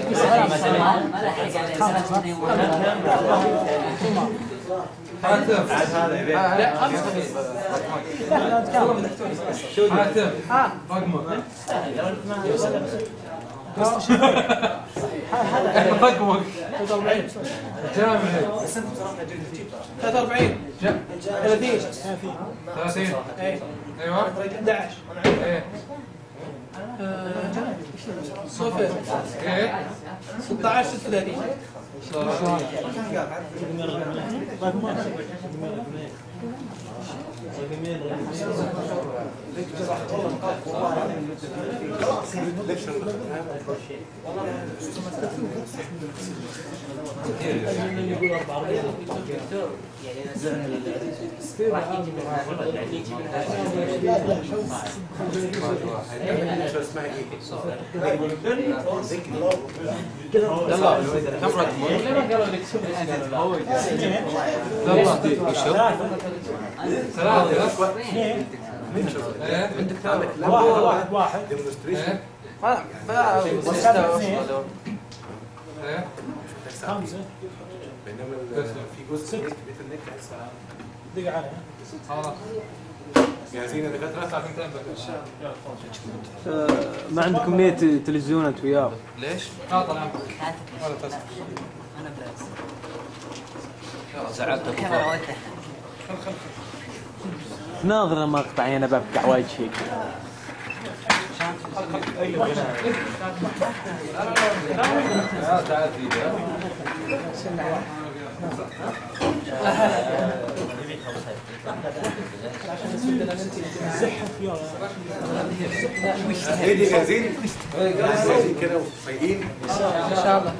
ما لحق عليه سنة حاتم لا خمس خميس حاتم رقمك رقمك جامع 43 جا- 30 30 ايه ايوه 11 ايه آه، صفر ايه 16 36 يعني راح يجي من هذا يعني يجي من شو اسمها ايه؟ يلا كم رقمك؟ ثلاثة ايه عندك عندك واحد واحد واحد ديمونستريشن ايه ايه خمسة بينما ال- في جزء نيك بيت النيك لسه دق عليها خلاص جاهزين يا دكاتره؟ ساعتين بس ما عندكم نية تلفزيونات وياه ليش؟ لا طلع ولا تسمع انا بلاس يلا زعلتك كاميرا وانت ناظر مقطع انا ببكع وجهك لا تعال في ايه دي جاهزين؟ جاهزين كده وفايقين ان شاء الله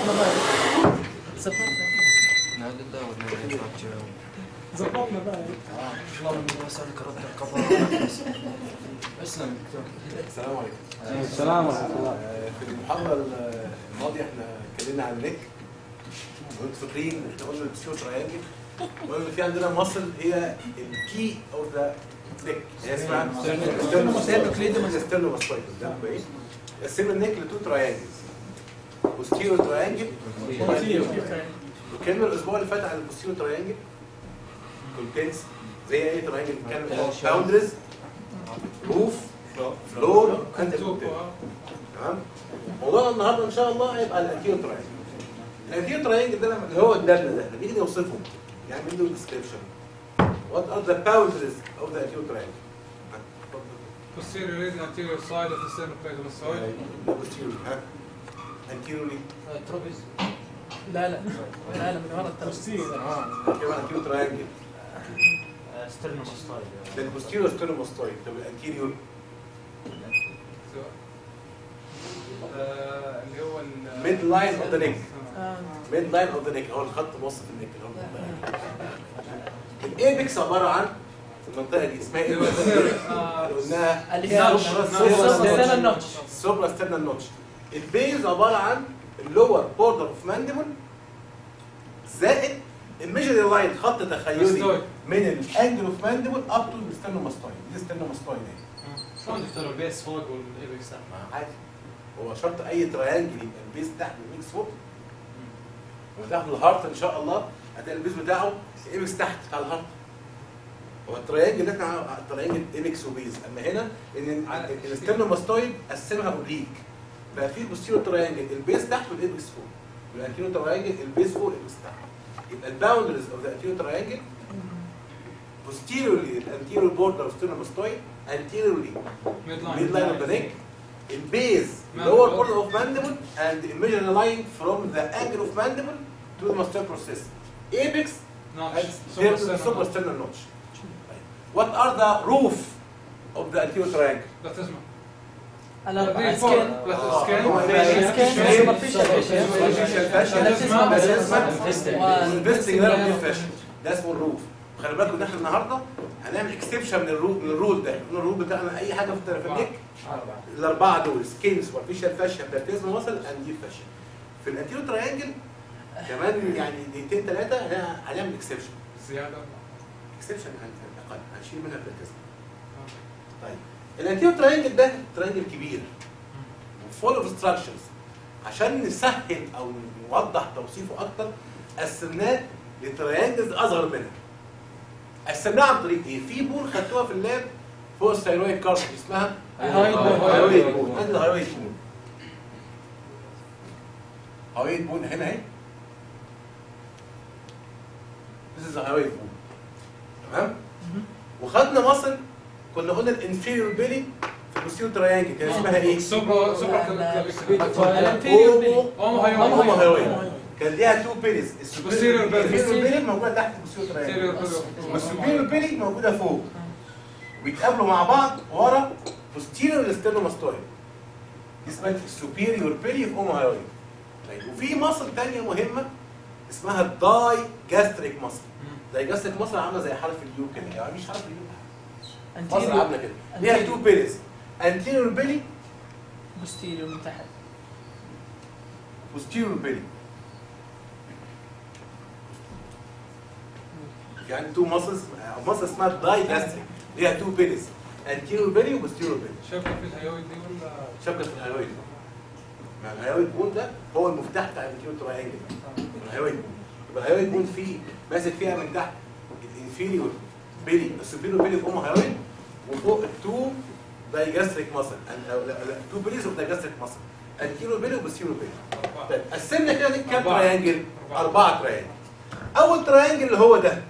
انا لله وانا اليه راجعون ظبطنا بقى اللهم اني اسالك رد القضاء اسلم السلام عليكم السلام ورحمة الله آه، في المحاضره الماضيه احنا اتكلمنا عن النك وانتوا فاكرين احنا قلنا البسيو تراينجل وقلنا في عندنا مصل هي الكي او ذا نيك هي اسمها ستيرنوماستويد ده كويس قسمنا النيك لتو تراينجلز بوستيريو تراينجل وكلمة الاسبوع اللي فات عن البوستيريو تراينجل كونتنس زي اي تراينجل بنتكلم باوندرز روف فلور اند تمام موضوعنا النهارده ان شاء الله هيبقى الانتيرو تراينجل الانتيرو تراينجل ده لما اللي هو قدامنا ده لما نيجي نوصفه يعني له ديسكريبشن What are the boundaries of the anterior triangle? posterior lead and anterior side of the sternocleidomastoid posterior ها anteriorly تروبيز لا لا لا لا من ورا الترستيل كمان anterior triangle سترنوماستويد ده posterior sternomastoid طب الانتيريور آه، اللي هو ال mid line of the neck آه، mid line of the neck هو الخط الموسط النك اللي هو الايبكس عباره عن المنطقه دي اسمها ايه؟ آه، اللي قلناها اللي هي السنة النوتش السوبرا ستيرنال نوتش البيز عباره عن اللور بوردر اوف مانديبل زائد الميجري لاين خط تخيلي ماستويد. من الانجل اوف مانديبل اب تو الستيرنوماستويد دي الستيرنوماستويد اهي شلون يختاروا البيس فوق والايبكس تحت؟ ما عادي هو شرط اي تريانجل يبقى البيز تحت والاكس فوق وداخل الهارت ان شاء الله هتلاقي البيز بتاعه الايبكس تحت بتاع الهارت هو التريانجل اللي احنا التريانجل ايبكس وبيز اما هنا ان الستيرنوماستويد قسمها اوبليك بقى في بوستيريور تريانجل البيز تحت والايبكس فوق والانتيريور تريانجل البيز فوق والايبكس تحت يبقى الباوندرز اوف ذا anterior triangle posteriorly the anterior border of sternomastoid anteriorly midline midline of the neck in base lower border of mandible and imaginary line from the angle of mandible to the mastoid process apex notch and suprasternal suprasternal notch what are the roof of the anterior triangle لا تسمع الأربعة فوق. سكين لا سكين هو الانفستنج ده لو فاشل ده اسمه الروف خلي بالكم ان احنا النهارده هنعمل اكسبشن من الرول من الرول ده من الرول بتاعنا اي حاجه في النيك الاربعه دول سكين سوبرفيشال فاشل بلاتيزم وصل اند ديب فاشل في الانتيرو تراينجل كمان يعني دقيقتين ثلاثه هنعمل اكسبشن زياده اكسبشن اقل هنشيل منها بلاتيزم طيب الانتيرو تراينجل ده تراينجل كبير فول اوف ستراكشرز عشان نسهل او نوضح توصيفه اكتر قسمناه لتريانجلز اصغر منها قسمناها عن طريق ايه؟ في بول خدتوها في اللاب فوق الثيرويد كارت اسمها هايد بول. هايويد بون ادي الهايويد بون هايويد بون هنا اهي This is the هايويد بون تمام وخدنا مصل كنا قلنا الانفيريور بيلي في البوستيريور تريانجل كان اسمها ايه؟ سوبرا سوبرا لا، لا. كلافيكولار. الانفيريور بيلي اومو هايويد هايوي هايوي. كان ليها تو بيليز Posterior belly. الانفيريور بيلي موجوده تحت البوستيريور تريانجل سيريور والسوبيريور بيلي موجوده فوق ويتقابلوا مع بعض ورا posterior sternum اسمها السوبيريور بيلي في اومو هايوي طيب وفي مصل تانية مهمة اسمها الداي جاستريك مصل داي جاستريك مصل عاملة زي حرف اليو كده يعني مش حرف اليو مصل عاملة كده ليها تو بيليز انتيريور بيلي بوستيريور من تحت posterior belly يعني تو ماسلز ماسل اسمها داي جاستريك ليها تو بيليز anterior belly و posterior belly شبكه في الهيوي دي ولا شبكه في الهيويد مع الهيويد بون ده هو المفتاح بتاع الانتيريور تراينجل الهيويد بون يبقى الهيويد بون فيه ماسك فيها من تحت الانفيريور بيلي السوبيريور بيلي في ام هيويد وفوق التو دايجاستريك ماسل تو بيليز اوف دايجاستريك ماسل انتيريور بيلي وبوستيريور بيلي أربعة. طيب قسمنا كده دي كام أربعة. تراينجل؟ أربعة. أربعة تراينجل أول تراينجل اللي هو ده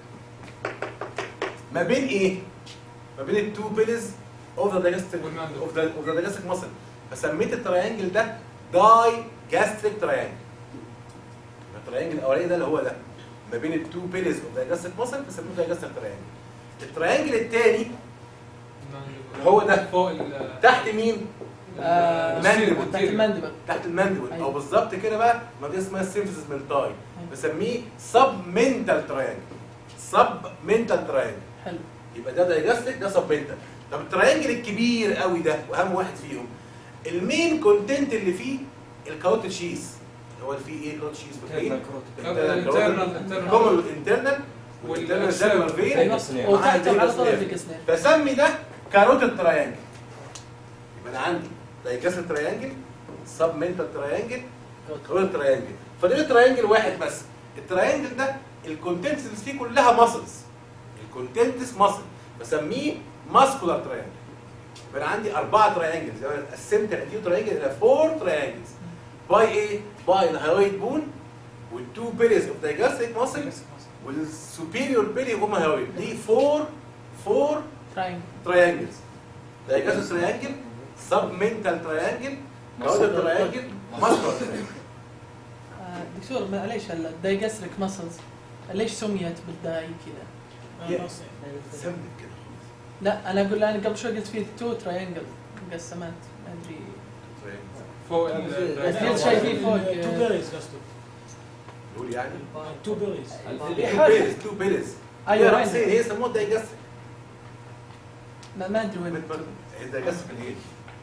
ما بين إيه؟ ما بين التو بيليز اوف ذا دايجاستريك والماندل. اوف ذا اوف ذا دايجاستريك ماسل فسميت التراينجل ده داي جاستريك تراينجل التراينجل الأولاني ده اللي هو ده ما بين التو بيليز اوف ذا دايجاستريك ماسل فسميته دايجاستريك تراينجل التراينجل الثاني هو ده. فوق ال تحت مين؟ آه، مانديبل. تحت المندبل تحت المانديبل او أيوة. بالظبط كده بقى منطقه اسمها السيمفيسيس منتاي بسميه سب منتال تراينجل سب منتال تراينجل حلو يبقى ده دايجاستيك ده سب منتال طب التراينجل الكبير قوي ده واهم واحد فيهم المين كونتنت اللي فيه الكاروتيد شيز هو اللي فيه ايه الكاروتيد شيز فاكرين؟ الانترنال كومن والانترنال والانترنال جاكولار فين ايوه سنين. وتحتهم على طول معاها البيكسنير فسمي ده كاروتيد تراينجل يبقى انا عندي دايجاستيك تراينجل سب منتال تراينجل كاروتيد تراينجل فده تراينجل واحد بس التراينجل ده الكونتنتس اللي فيه كلها ماسلز الكونتنتس ماسل بسميه ماسكولار تراينجل يبقى انا عندي اربعه تراينجلز يعني أنا قسمت الانتيو تراينجل الى فور تراينجلز باي ايه؟ باي الهايويد بون والتو بيليز اوف دايجاستيك ماسل والسوبيريور بيلي هما هاوي دي فور فور تراينجل تراينجلز دايجاستيك تراينجل سب منتال تراينجل كاودر تراينجل ماسكولار تراينجل آه، دكتور معليش الدايجاستريك ماسلز ليش سميت بالداي كذا؟ Yeah. سمت كده لا انا اقول انا قبل شوي قلت في تو تراينجل مقسمات ما ادري فوق بس في شيء فيه فوق تو آه، بيريز قصده نقول يعني تو بيريز تو بيلز تو بيلز ايوه هي راين هي سموها دايجاستيك ما ما ادري وين هي دايجاستيك الايه؟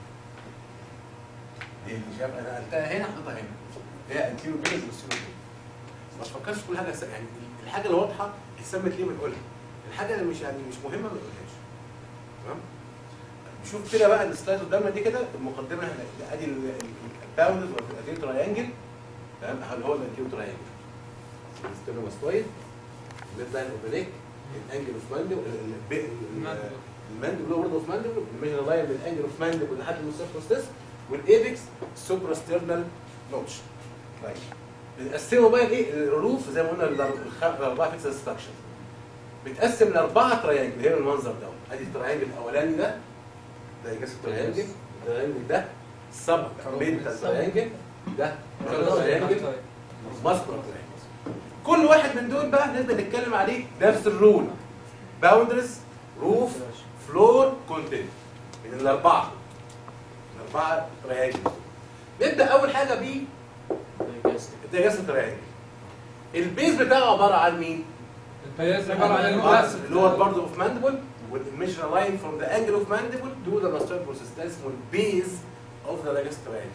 دي مش عارف انا قلتها هنا حطيتها هنا هي انتيرو بيلز وستيرو بيلز ما تفكرش كل حاجه س- يعني الحاجه اللي واضحه اتسمت ليه بنقولها الحاجه اللي مش يعني مش مهمه ما نقولهاش تمام شوف كده بقى السلايد قدامنا دي كده المقدمه هنا ادي الباوندز والانتيرو تراينجل تمام اللي هو الانتيرو تراينجل الستيرنوماستويد الميد لاين اوبليك الانجل اوف ماندل الماندل برضه اوف ماندل الميجر لاين من الانجل اوف ماندل لحد المستوستس والايبكس سوبرا ستيرنال نوتش طيب بنقسمه بقى ايه الروف زي ما قلنا الأربع- الاربعه فيكس ستراكشر بتقسم لاربعه تراينجل هنا المنظر ده ادي التراينجل الاولاني ده ده يجسد تراينجل التراينجل ده سب مينتال تراينجل ده تراينجل ماسكولار تراينجل كل واحد من دول بقى نقدر نتكلم عليه نفس الرول باوندرز روف فلور كونتنت من الاربعه الاربعه تراينجل نبدا اول حاجه بيه الديجاستيك تراينجل البيز بتاعه عباره عن مين؟ البياز عباره عن آه، المناسب اللي هو برضه اوف ماندبل والميجر لاين فروم ذا انجل اوف ماندبل تو ذا ماستر بروسيس ده اسمه البيز اوف ذا ديجاستيك تراينجل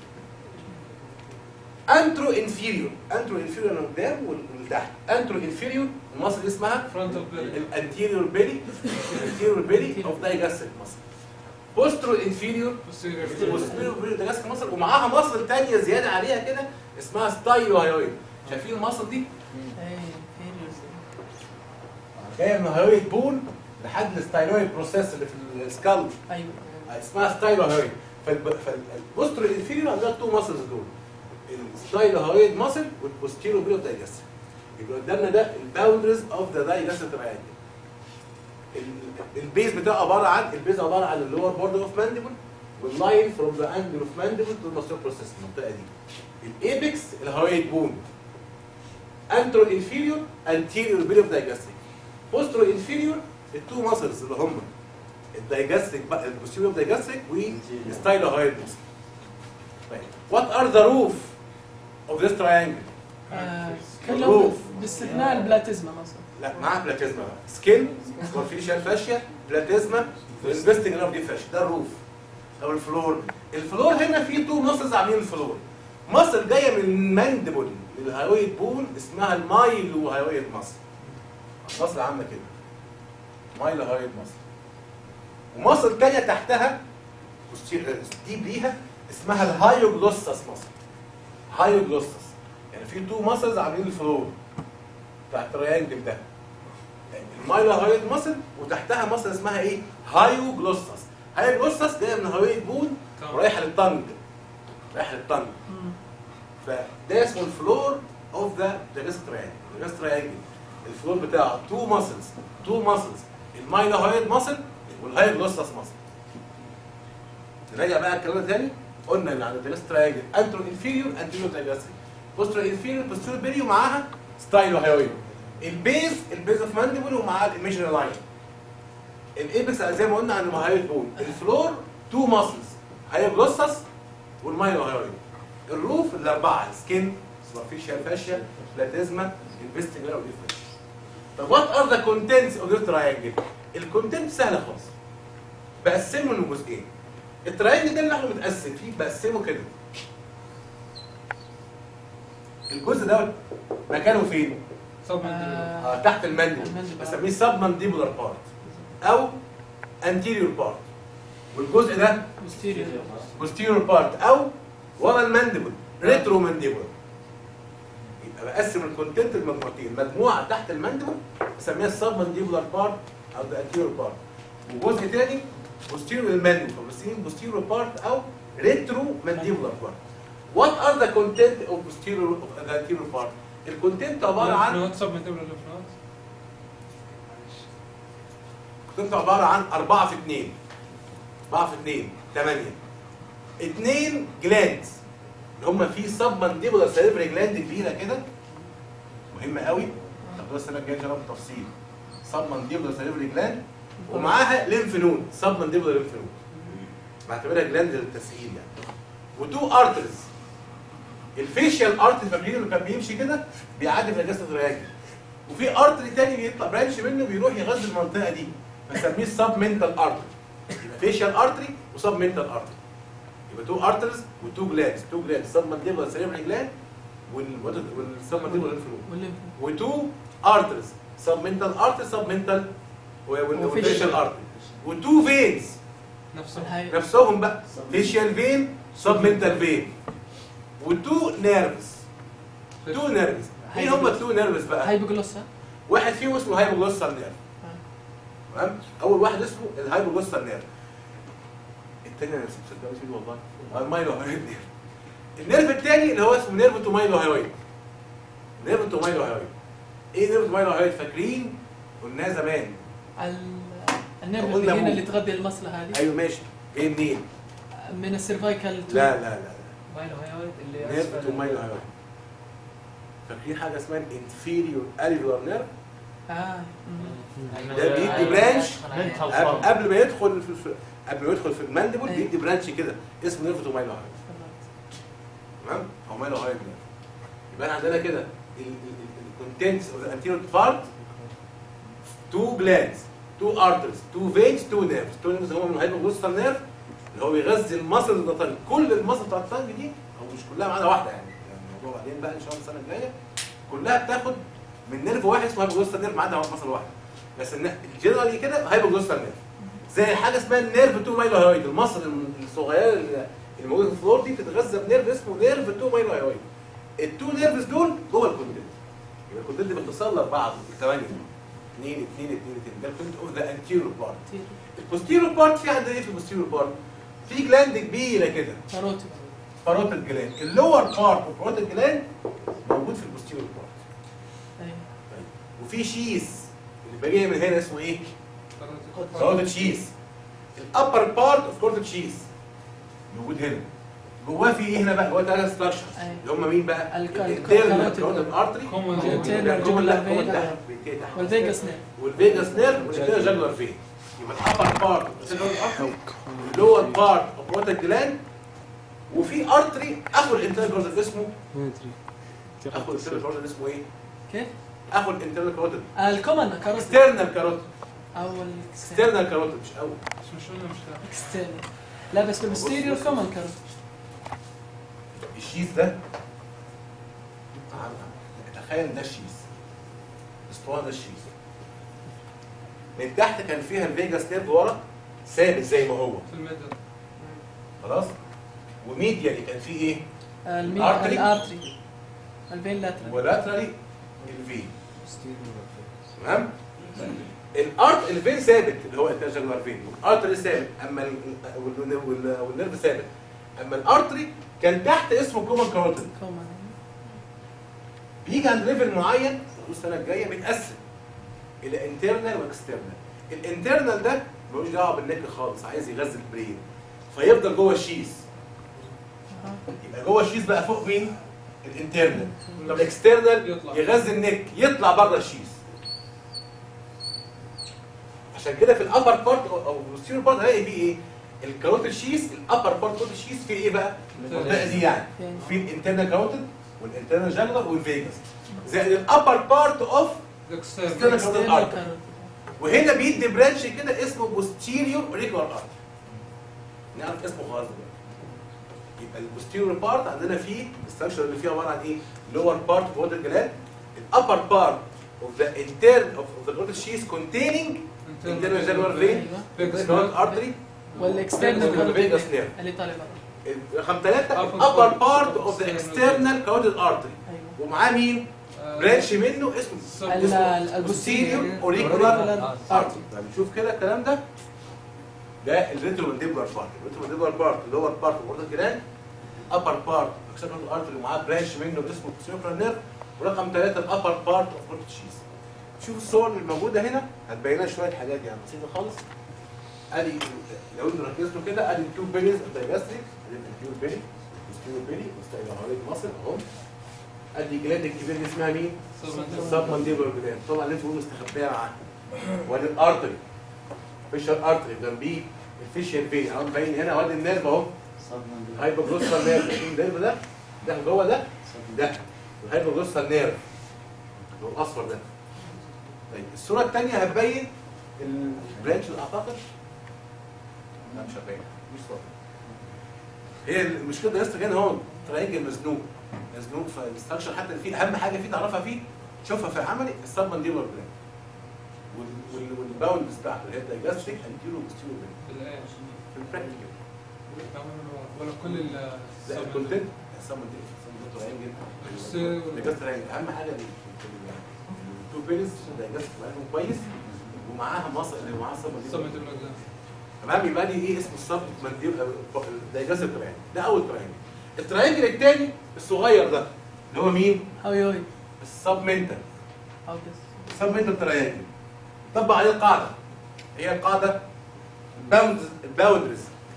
انترو انفيريور انترو انفيريور من قدام وال- ولتحت انترو انفيريور المصل اسمها فرونتال بيلي الانتيريور بيلي الانتيريور بيلي اوف دايجاستيك مصل بوسترو انفيريور posterior وسبيرو داجاسك مصل ومعاها مصل تانية زيادة عليها كده اسمها ستايلو هايويد شايفين المصل دي؟ ايه inferior زي. جاية من هايويد بون لحد الستايلويد بروسيس اللي في السكالب ايوه اسمها ستايلو هايويد فالبوسترو انفيريور عندها تو ماسلز دول الستايلو هايويد ماسل والبوستيرو بيرو دايجاستيك يبقى قدامنا ده الباوندرز اوف ذا دايجاستيك تراينجل البيز بتاعه عباره عن البيز عباره عن اللور بورد اوف مانديبل واللاين فروم ذا انجل اوف مانديبل تو الماستر بروسيس المنطقه دي الايبكس الهايويد بون انترو انفيريور انتيريور بيرو دايجاستيك بوسترو انفيريور التو ماسلز اللي هم الدايجاستيك بقى البوستيريور دايجاستيك والستايلو هايويد ماسل طيب وات ار ذا روف اوف ذيس تراينجل آه، الروف. كلهم باستثناء البلاتيزما مثلا لا معاها بلاتيزما بقى سكين سوبرفيشال فاشيا بلاتيزما انفستنج اوف دي فاشيا ده الروف او الفلور الفلور هنا فيه تو ماسلز عاملين الفلور ماسل جايه من الماندبل للهايويد بون اسمها المايلو هايويد ماسل ماسل عامله كده مايلو هايويد ماسل وماسل تانية تحتها ديب ليها اسمها الهايوجلوسس ماسل هايوجلوسس يعني في تو ماسلز عاملين الفلور بتاع التريانجل ده المايلو هايويد ماسل وتحتها ماسل اسمها ايه؟ هايو جلوسس هايو جلوسس جايه من هايويد بون ورايحه للطنج رايحه للطنج مم. فده اسمه الفلور اوف ذا جاجاس تريانجل الجاجاس تريانجل الفلور بتاعه تو ماسلز تو ماسلز المايلو هايويد ماسل والهايو جلوسس ماسل نراجع بقى الكلام ده تاني قلنا ان على الجاجاس تريانجل انترو انفيريور انتيريور دايجاستيك بوسترو انفيريور بوسترو بيريو معاها ستايلو هايويد البيز البيز اوف مانديبل ومعاه الايميجنري لاين الايبكس زي ما قلنا عن المهايد بون الفلور تو ماسلز هايوجلوسس والمايلو هايويد الروف الاربعه سكين سوبرفيشال فاشيا بلاتيزما انفستنجر وديفرنس طب وات ار ذا كونتنتس اوف ذا تراينجل الكونتنت سهله خالص بقسمه لجزئين التراينجل ده اللي احنا متقسم فيه بقسمه كده الجزء ده مكانه فين؟ سب آه، آه تحت المندل المندل. بسميه سب مانديبولار بارت او انتيريور بارت والجزء ده posterior posterior بارت او ورا المانديبل ريترو مانديبولار يبقى بقسم الكونتنت لمجموعتين مجموعه تحت المانديبل بسميها السب مانديبولار بارت او ذا انتيريور بارت وجزء تاني posterior للمانديبل فبسميه posterior بارت او ريترو مانديبولار بارت What are the content of posterior of the anterior part? الكونتنت عباره عن سب منتبل الليفنات كنت عباره عن 4 في 2 4 في 2 8 2 جلاندز اللي هم في سب مانديبولار سيريبري جلاند كبيره كده مهمه قوي تاخدوها السنه الجايه ان شاء الله بالتفصيل سب مانديبولار سيريبري جلاند ومعاها ليمف نود سب مانديبولار ليمف نود بعتبرها جلاند للتسهيل يعني وتو ارترز الفيشيال ارتري فاكرين اللي كان بيمشي كده بيعدي في اجازه الرياجل وفي ارتري تاني بيطلع برانش منه بيروح يغذي المنطقه دي بنسميه السب منتال ارتري يبقى فيشيال ارتري وسب منتال ارتري يبقى تو ارترز وتو جلاندز تو جلاندز سب مانديبولار سيريبرال جلاند والسب مانديبولار ليمف نود والليمف وتو ارترز سب منتال ارتري سب منتال وفيشيال ارتري وتو فينز نفسه والهاي- نفسهم بقى فيشيال فين سب منتال فين وتو نيرفز تو نيرفز مين هم التو نيرفز بقى؟ هايبوجلوسا واحد فيهم اسمه هايبوجلوسال نيرف تمام اول واحد اسمه الهايبوجلوسال نيرف الثاني انا نسيت صدقني نسيت والله آه، المايلو هايويد نيرف النيرف الثاني اللي هو اسمه نيرف تو مايلو هايويد نيرف تو مايلو هايويد ايه نيرف تو مايلو هايويد فاكرين قلناه زمان ال- النيرف قلنا اللي هنا مو. اللي تغذي المصلة هذه ايوه ماشي جاي منين؟ من السيرفايكال تو لا لا لا مايلو هايويد اللي نيرف أسفل تو مايلو هايويد فاكرين حاجه اسمها انفيريور الفيولار نيرف اه مم. ده بيدي برانش منتال قبل فورم قبل ما يدخل في في- قبل ما يدخل في المانديبل أيوة. بيدي برانش كده اسمه نيرف تو مايلو هايويد تمام او مايلو هايويد نيرف يبقى احنا عندنا كده الكونتنتس اوف ذا انتيريور بارت تو جلاندز تو ارترز تو فينز تو نيرفز تو نيرفز هم من الهايبوجلوسال نيرف اللي هو بيغذي المصل النطنج كل المصل بتاع الطنج دي او مش كلها ما عدا واحده يعني يعني الموضوع بعدين بقى ان شاء الله السنه الجايه كلها بتاخد من نيرف واحد اسمه هايبوجلوسال نيرف ما عدا مصل واحد بس الجنرالي كده هايبوجلوسال نيرف زي حاجه اسمها النيرف 2 مايلو هايويد المصل الصغيره اللي موجوده في الفلور دي بتتغذى بنيرف اسمه نيرف 2 مايلو هايويد التو نيرفز دول جوه الكونديل يبقى الكونديل دي باختصار لاربعه ثمانيه 2 2 2 2 ده الكونديل اوف ذا انتيريور بارت البوستيريور بارت في عندنا ايه في البوستيريور بارت؟ في جلاند كبيره كده كاروتيد باروتال جلاند اللور بارت اوف باروتال جلاند موجود في البوستيريور بارت ايوه وفي شيس اللي باجي من هنا اسمه ايه؟ كاروتيد شيس الابر بارت اوف كاروتيد شيس موجود هنا جواه في ايه هنا بقى؟ جواه ثلاث ستراكشرز أيوة. اللي هم مين بقى؟ الك- الانترنال الكاروتيد. كاروتيد ارتري كومن الانترنال كومن لا جوجلر كومن فين تحت بينتهي تحت. والفيجاس نيرف والفيجاس نيرف والانترنال جاجولار فين يبقى الابر بارت اللور بارت اوف كاروتيد جلاند وفي ارتري اخو الانترنال كاروتيد اسمه ما ادري اخو الانترنال كاروتيد اسمه ايه؟ كيف؟ اخو الانترنال كاروتيد الكومن كاروتيد اكسترنال كاروتيد او اكسترنال كاروتيد مش اول اسمه شنو مش فاهم الاكسترنال لا بس بالستيريو كومن كاروتيد الشيز ده تخيل ده الشيز اسطوانه ده الشيز من تحت كان فيها الفيجاس نيرف ورا ثابت زي ما هو في الميدل خلاص وميديالي كان فيه ايه؟ المي- الارتري. الارتري الفين لاترال ولاترالي الفين تمام؟ الارت الفين ثابت اللي هو الانترجنال فين والارتري ثابت اما ال- وال- وال- والنيرف ثابت اما الارتري كان تحت اسمه كومن كاروتيد كومن بيجي عند ليفل معين السنه الجايه بيتقسم الى انترنال واكسترنال الانترنال ده ملوش دعوه بالنك خالص عايز يغذي البرين فيفضل جوه الشيز يبقى جوه الشيز بقى فوق مين الانترنال طب الاكسترنال يطلع. يغذي النك يطلع بره الشيز عشان كده في الابر بارت او البوستيريور بارت هلاقي فيه ايه الكاروتيد شيز الابر بارت كاروتيد شيز فيه ايه بقى المنطقه دي يعني في الانترنال كاروتيد والانترنال جانجلر والفيجاس زائد الابر بارت اوف الاكسترنال external اكسترنال artery. كاروتيد وهنا بيدي برانش كده اسمه بوستيريور ريجولار ارتري نعرف اسمه خلاص دلوقتي يبقى البوستيريور بارت عندنا فيه الستراكشر اللي فيه عباره عن ايه؟ لور بارت اوف ووتر جلاند الابر بارت اوف ذا انترن اوف ذا كروتيد شيز كونتيننج internal jagular vein كاروتيد ارتري والاكسترنال External كاروتيد vagus nerve. اللي طالع برا رقم ثلاثة Upper الابر part. بارت اوف ذا اكسترنال كاروتيد ارتري ايوه ومعاه مين؟ برانش منه اسمه ال- ال- posterior البوستيريور auricular ارتري طيب نشوف كده الكلام ده ده الريترومانديبولار بارت الريترومانديبولار بارت اللور بارت اوف اورتال جلاند ابر بارت اكسبرال ارتري ومعاه برانش منه اسمه بسيوكرال نيرف ورقم ثلاثة الابر بارت اوف اورتال شيز شوف الصور اللي موجوده هنا هتبين لنا شويه حاجات يعني بسيطه خالص ادي لو انتوا ركزتوا كده ادي التو بينيز الدايجاستريك ادي الانتيور بيني الانتيور بيني مستقبل مصر اهو ادي جلاند الكبير دي اسمها مين؟ السب مانديبولار جلاند طبعا اللي انتوا بتقولوا مستخبيه معاها وادي الارتري فيشر ارتري جنبيه الفيشيال فين اهو باين هنا وادي النيرف اهو هايبوجلوسال نيرف شايفين النيرف ده ده جوه ده ده الهايبوجلوسال نيرف اللي هو الاصفر ده طيب الصوره الثانيه هتبين البرانش اللي اعتقد لا مش هتبين مش صوره هي المشكله ده يا هنا هو تراينجل مزنوق مزنوق فالاستراكشر حتى اللي فيه اهم حاجه فيه تعرفها فيه تشوفها في عملي السب مانديبولار بلان والباوندز بتاعته اللي هي الدايجاستريك انتيرو بوستيرو بلان في البراكتيكال ولا كل ال لا الكونتنت السب مانديبولار تراينجل السير- الدايجاستر اهم حاجه التو بينز الدايجاستر بتاعتهم كويس ومعاها مصر اللي معاها السب مانديبولار تمام يبقى دي ايه اسم السب مانديبولار الدايجاستر تراينجل ده اول تراينجل التراينجل الثاني الصغير ده اللي هو مين؟ هاو يوي السب منتال هاو ذس السب منتال تراينجل طبق عليه القاعده هي القاعده باوندز الباوندرز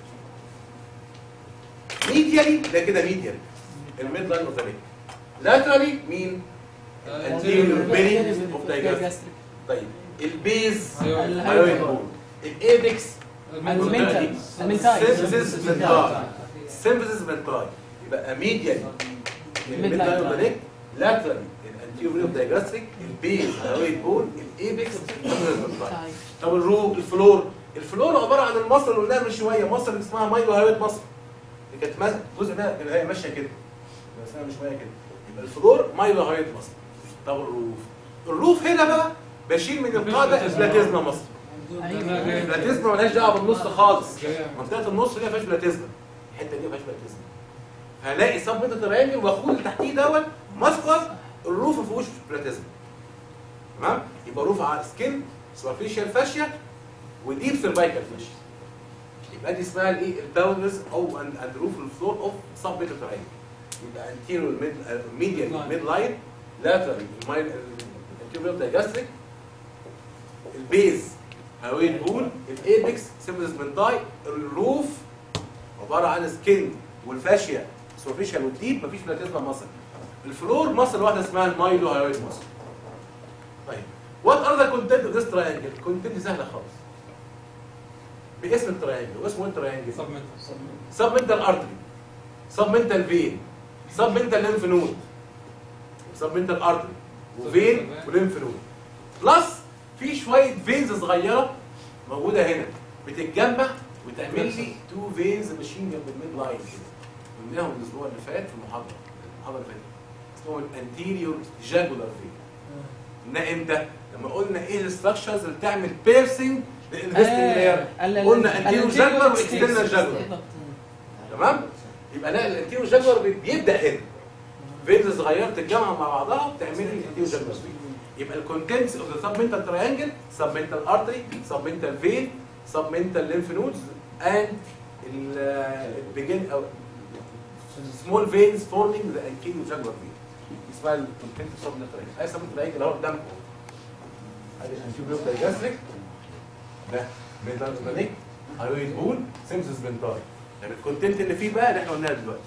ميديالي ده كده ميديالي الميد لاين اوف ذا نيك لاترالي مين؟ anterior belly of digestive. طيب البيز هايويد بون الايبكس المنتال المنتاي سيمفيسيس منتاي سيمفيسيس منتاي يبقى ميديال الميد لاين اوف ذا نيك لاترالي الانتيريور اوف دايجاستريك البيز هايويد بون الايبكس منتاي طب الرو الفلور الفلور عباره عن المصل اللي قلناها من شويه مصر اللي اسمها مايلو هايويد مصر اللي كانت ماسكه الجزء ده اللي هي ماشيه كده بس انا من شويه كده يبقى الفلور مايلو هايويد مصر طب الروف الروف هنا بقى بشيل من القاعده البلاتيزما مصر ايوه البلاتيزما مالهاش دعوه بالنص خالص منطقه النص دي ما فيهاش بلاتيزما الحته دي ما فيهاش بلاتيزما هلاقي سب ميتا تريانجل واخوه اللي تحتيه دوت ماسكوس الروف ما فيهوش بلاتيزما تمام يبقى روف على سكين سوبرفيشال فاشيا وديب سيرفايكال فاشيا يبقى دي اسمها الايه الباوندرز او اند اند روف الفلور اوف سب ميتا تريانجل يبقى انتيريور ميديال ميد لاين لاترال انتيريور دايجاستريك البيز هاوين بون الايبكس سيمبلز منتاي الروف عباره عن سكين والفاشيا سوبرفيشال والديب مفيش بلاتيزما مصل الفلور مصل واحده اسمها المايلو هاوين مصل طيب وات ار ذا كونتنت اوف ذيس تراينجل كونتنت سهله خالص باسم التراينجل واسمه ايه التراينجل سبمنتال ارتري سبمنتال فين سبمنتال ليمف نود سبمنتال ارتري وفين وليمف نود بلس في شويه فينز صغيره موجوده هنا بتتجمع وتعمل لي تو فينز ماشيين جنب الميد لاين كده قلناهم الاسبوع اللي فات في المحاضره المحاضره اللي فاتت اسمهم الانتيريور جاجولار فين قلنا امتى؟ لما قلنا ايه الاستراكشرز اللي بتعمل بيرسينج للانفستنج لاير قلنا انتيريور جاجولار واكسترنال جاجولار تمام؟ يبقى لا الانتيريور جاجولار بي- بيبدا هنا فينز صغيره تتجمع مع بعضها وبتعمل لي الانتيريور جاجولار يبقى الكونتنتس اوف ذا سبمنتال تراينجل سبمنتال ارتري سبمنتال فين سبمنتال ليمف نودز اند البيجن او small veins forming the anterior jugular vein اسمها الكونتنت سبمنتال تراينجل اي سبمنتال تراينجل اهو قدامكم ادي الانتيريور دايجاستريك ده ميدلاند مانيك هايويد بون سيمسس بنتاي يعني الكونتنت اللي فيه بقى اللي احنا قلناها دلوقتي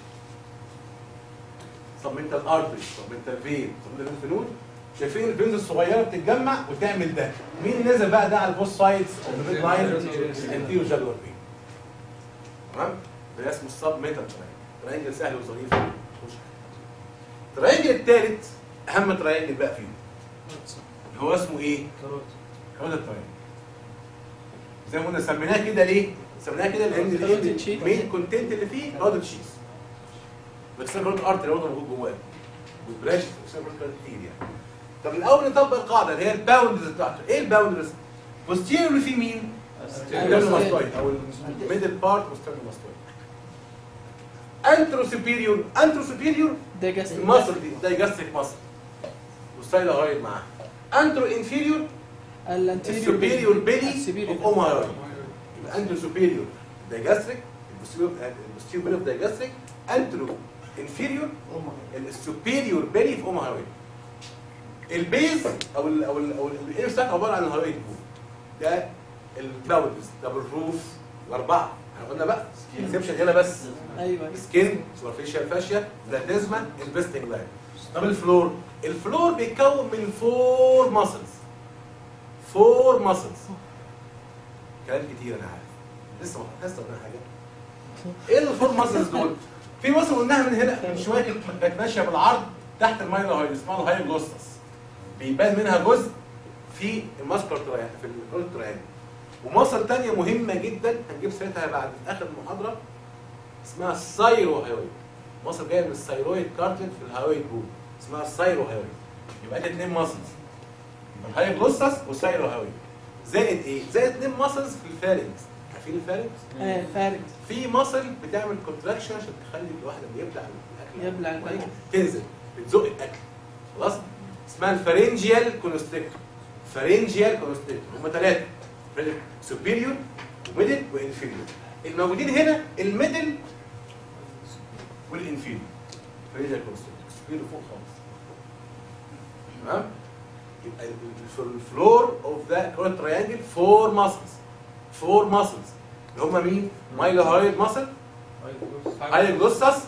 سبمنتال ارتري سبمنتال فين سبمنتال ليمف نود شايفين الفينز الصغيره بتتجمع وتعمل ده مين نزل بقى ده على البوست سايدز اوف ذا ميد لاين الانتيريور جاجولار فين تمام ده اسمه السب ميتال تراينجل سهل وظريف مش التراينجل الثالث اهم تراينجل بقى فيه اللي هو اسمه ايه؟ كاروت تراينجل زي ما قلنا سميناه كده ليه؟ سميناه كده لان Carotid sheet. المين كونتنت اللي فيه كاروت شيز بس كاروت ارتري برضه موجود جواه والبرانش كتير يعني طب الاول نطبق القاعده اللي هي الباوندرز بتاعته ايه الباوندرز؟ بوستيريور في مين؟ ستيرنوماستويد او الميدل بارت والستيرنوماستويد انترو سوبيريور انترو سوبيريور دايجاستريك المصل دي دايجاستريك مصل والستايل هايد معاه انترو انفيريور الانتيريور السوبيريور بيلي السوبيريور اوف اومايرويد يبقى انترو سوبيريور دايجاستريك البوستيريور بيلي اوف دايجاستريك انترو انفيريور السوبيريور بيلي في اومايرويد البيز او ال او ال او الاير ستاك عباره عن الهايويد بول ده الباوندز ده بالروف الاربعه احنا قلنا بقى اكسبشن هنا بس ايوه سكين سوبرفيشال فاشيا بلاتيزما انفستنج لاين طب الفلور الفلور بيتكون من فور ماسلز فور ماسلز كلام كتير انا عارف لسه ما لسه قلنا حاجه ايه الفور ماسلز دول في ماسل قلناها من هنا من شويه كانت كانت ماشيه بالعرض تحت المايلا هاي اسمها الهاي جلوستس بيبان منها جزء في الماسكر ترايان في الكول ترايان ومصل تانية مهمة جدا هنجيب سيرتها بعد اخر المحاضرة اسمها السايرو هايويد مصل جاية من الثيرويد كارتلج في الهايويد بول اسمها السايرو هايويد يبقى دي اتنين ماسلز الهاي جلوستس والسايرو هايويد زائد ايه؟ زائد اتنين ماسلز في الفارنكس عارفين الفارنكس؟ ايه فارق في ماسل بتعمل كونتراكشن عشان تخلي الواحد اللي يبلع الاكل يبلع الأكل. تنزل بتزق الاكل خلاص اسمها الفارنجيال كونستريكتور فارنجيال كونستريكتور هم ثلاثه سوبيريور وميدل وانفيريور الموجودين هنا الميدل والانفيريور فارنجيال كونستريكتور سوبيريور فوق خالص تمام يبقى الفلور اوف ذا كورت تريانجل فور ماسلز فور ماسلز اللي هم مين؟ مايلو هايد ماسل هاي جلوستس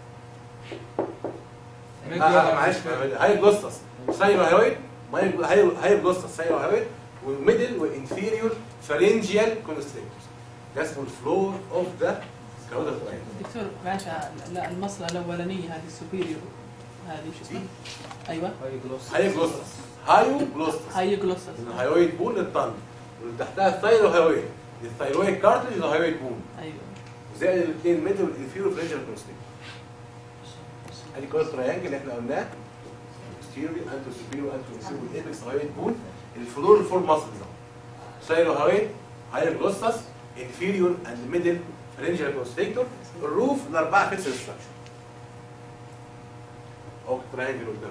آه، آه، معلش هاي جلوستس سايرو هايويد هاي جلوستس سايرو هايويد وميدل وانفيريور فارنجيال كونستريكتورز ده اسمه الفلور اوف ذا كراودر تراينجل دكتور معلش لا المصلة الأولانية هذه السوبيريور هذه شو اسمها؟ أيوه هاي جلوستس هايو جلوستس هاي جلوسس من الهايويد بون للطن واللي تحتها الثايرو هايويد الثايرويد كارتلج الهايويد بون أيوه زائد الاثنين ميدل والانفيريور فارنجيال كونستريكتور ادي كورس تريانجل اللي احنا قلناه ستيريو انتو سوبيريور انتو انفيريور ايبكس هايويد بون الفلور الفور ماسلز سايلو هاين هاير جلوسس انفيريور اند ميدل فرنجال كونستريكتور الروف الاربعه فيكس ستراكشر او تراينجل قدام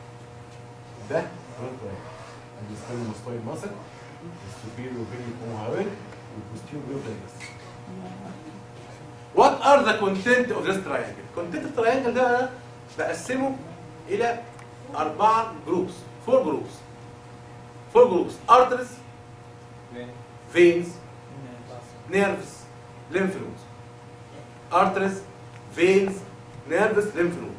ده فرونت تراينجل عندي ستيرنو ماستويد ماسل السوبيريور فينيو كومهاوين والبوستيريور فينيو What are the content of this triangle? Content of triangle ده أنا بقسمه إلى أربعة جروبس فور جروبس فور جروبس arteries veins nerves lymph nodes arteries veins nerves lymph node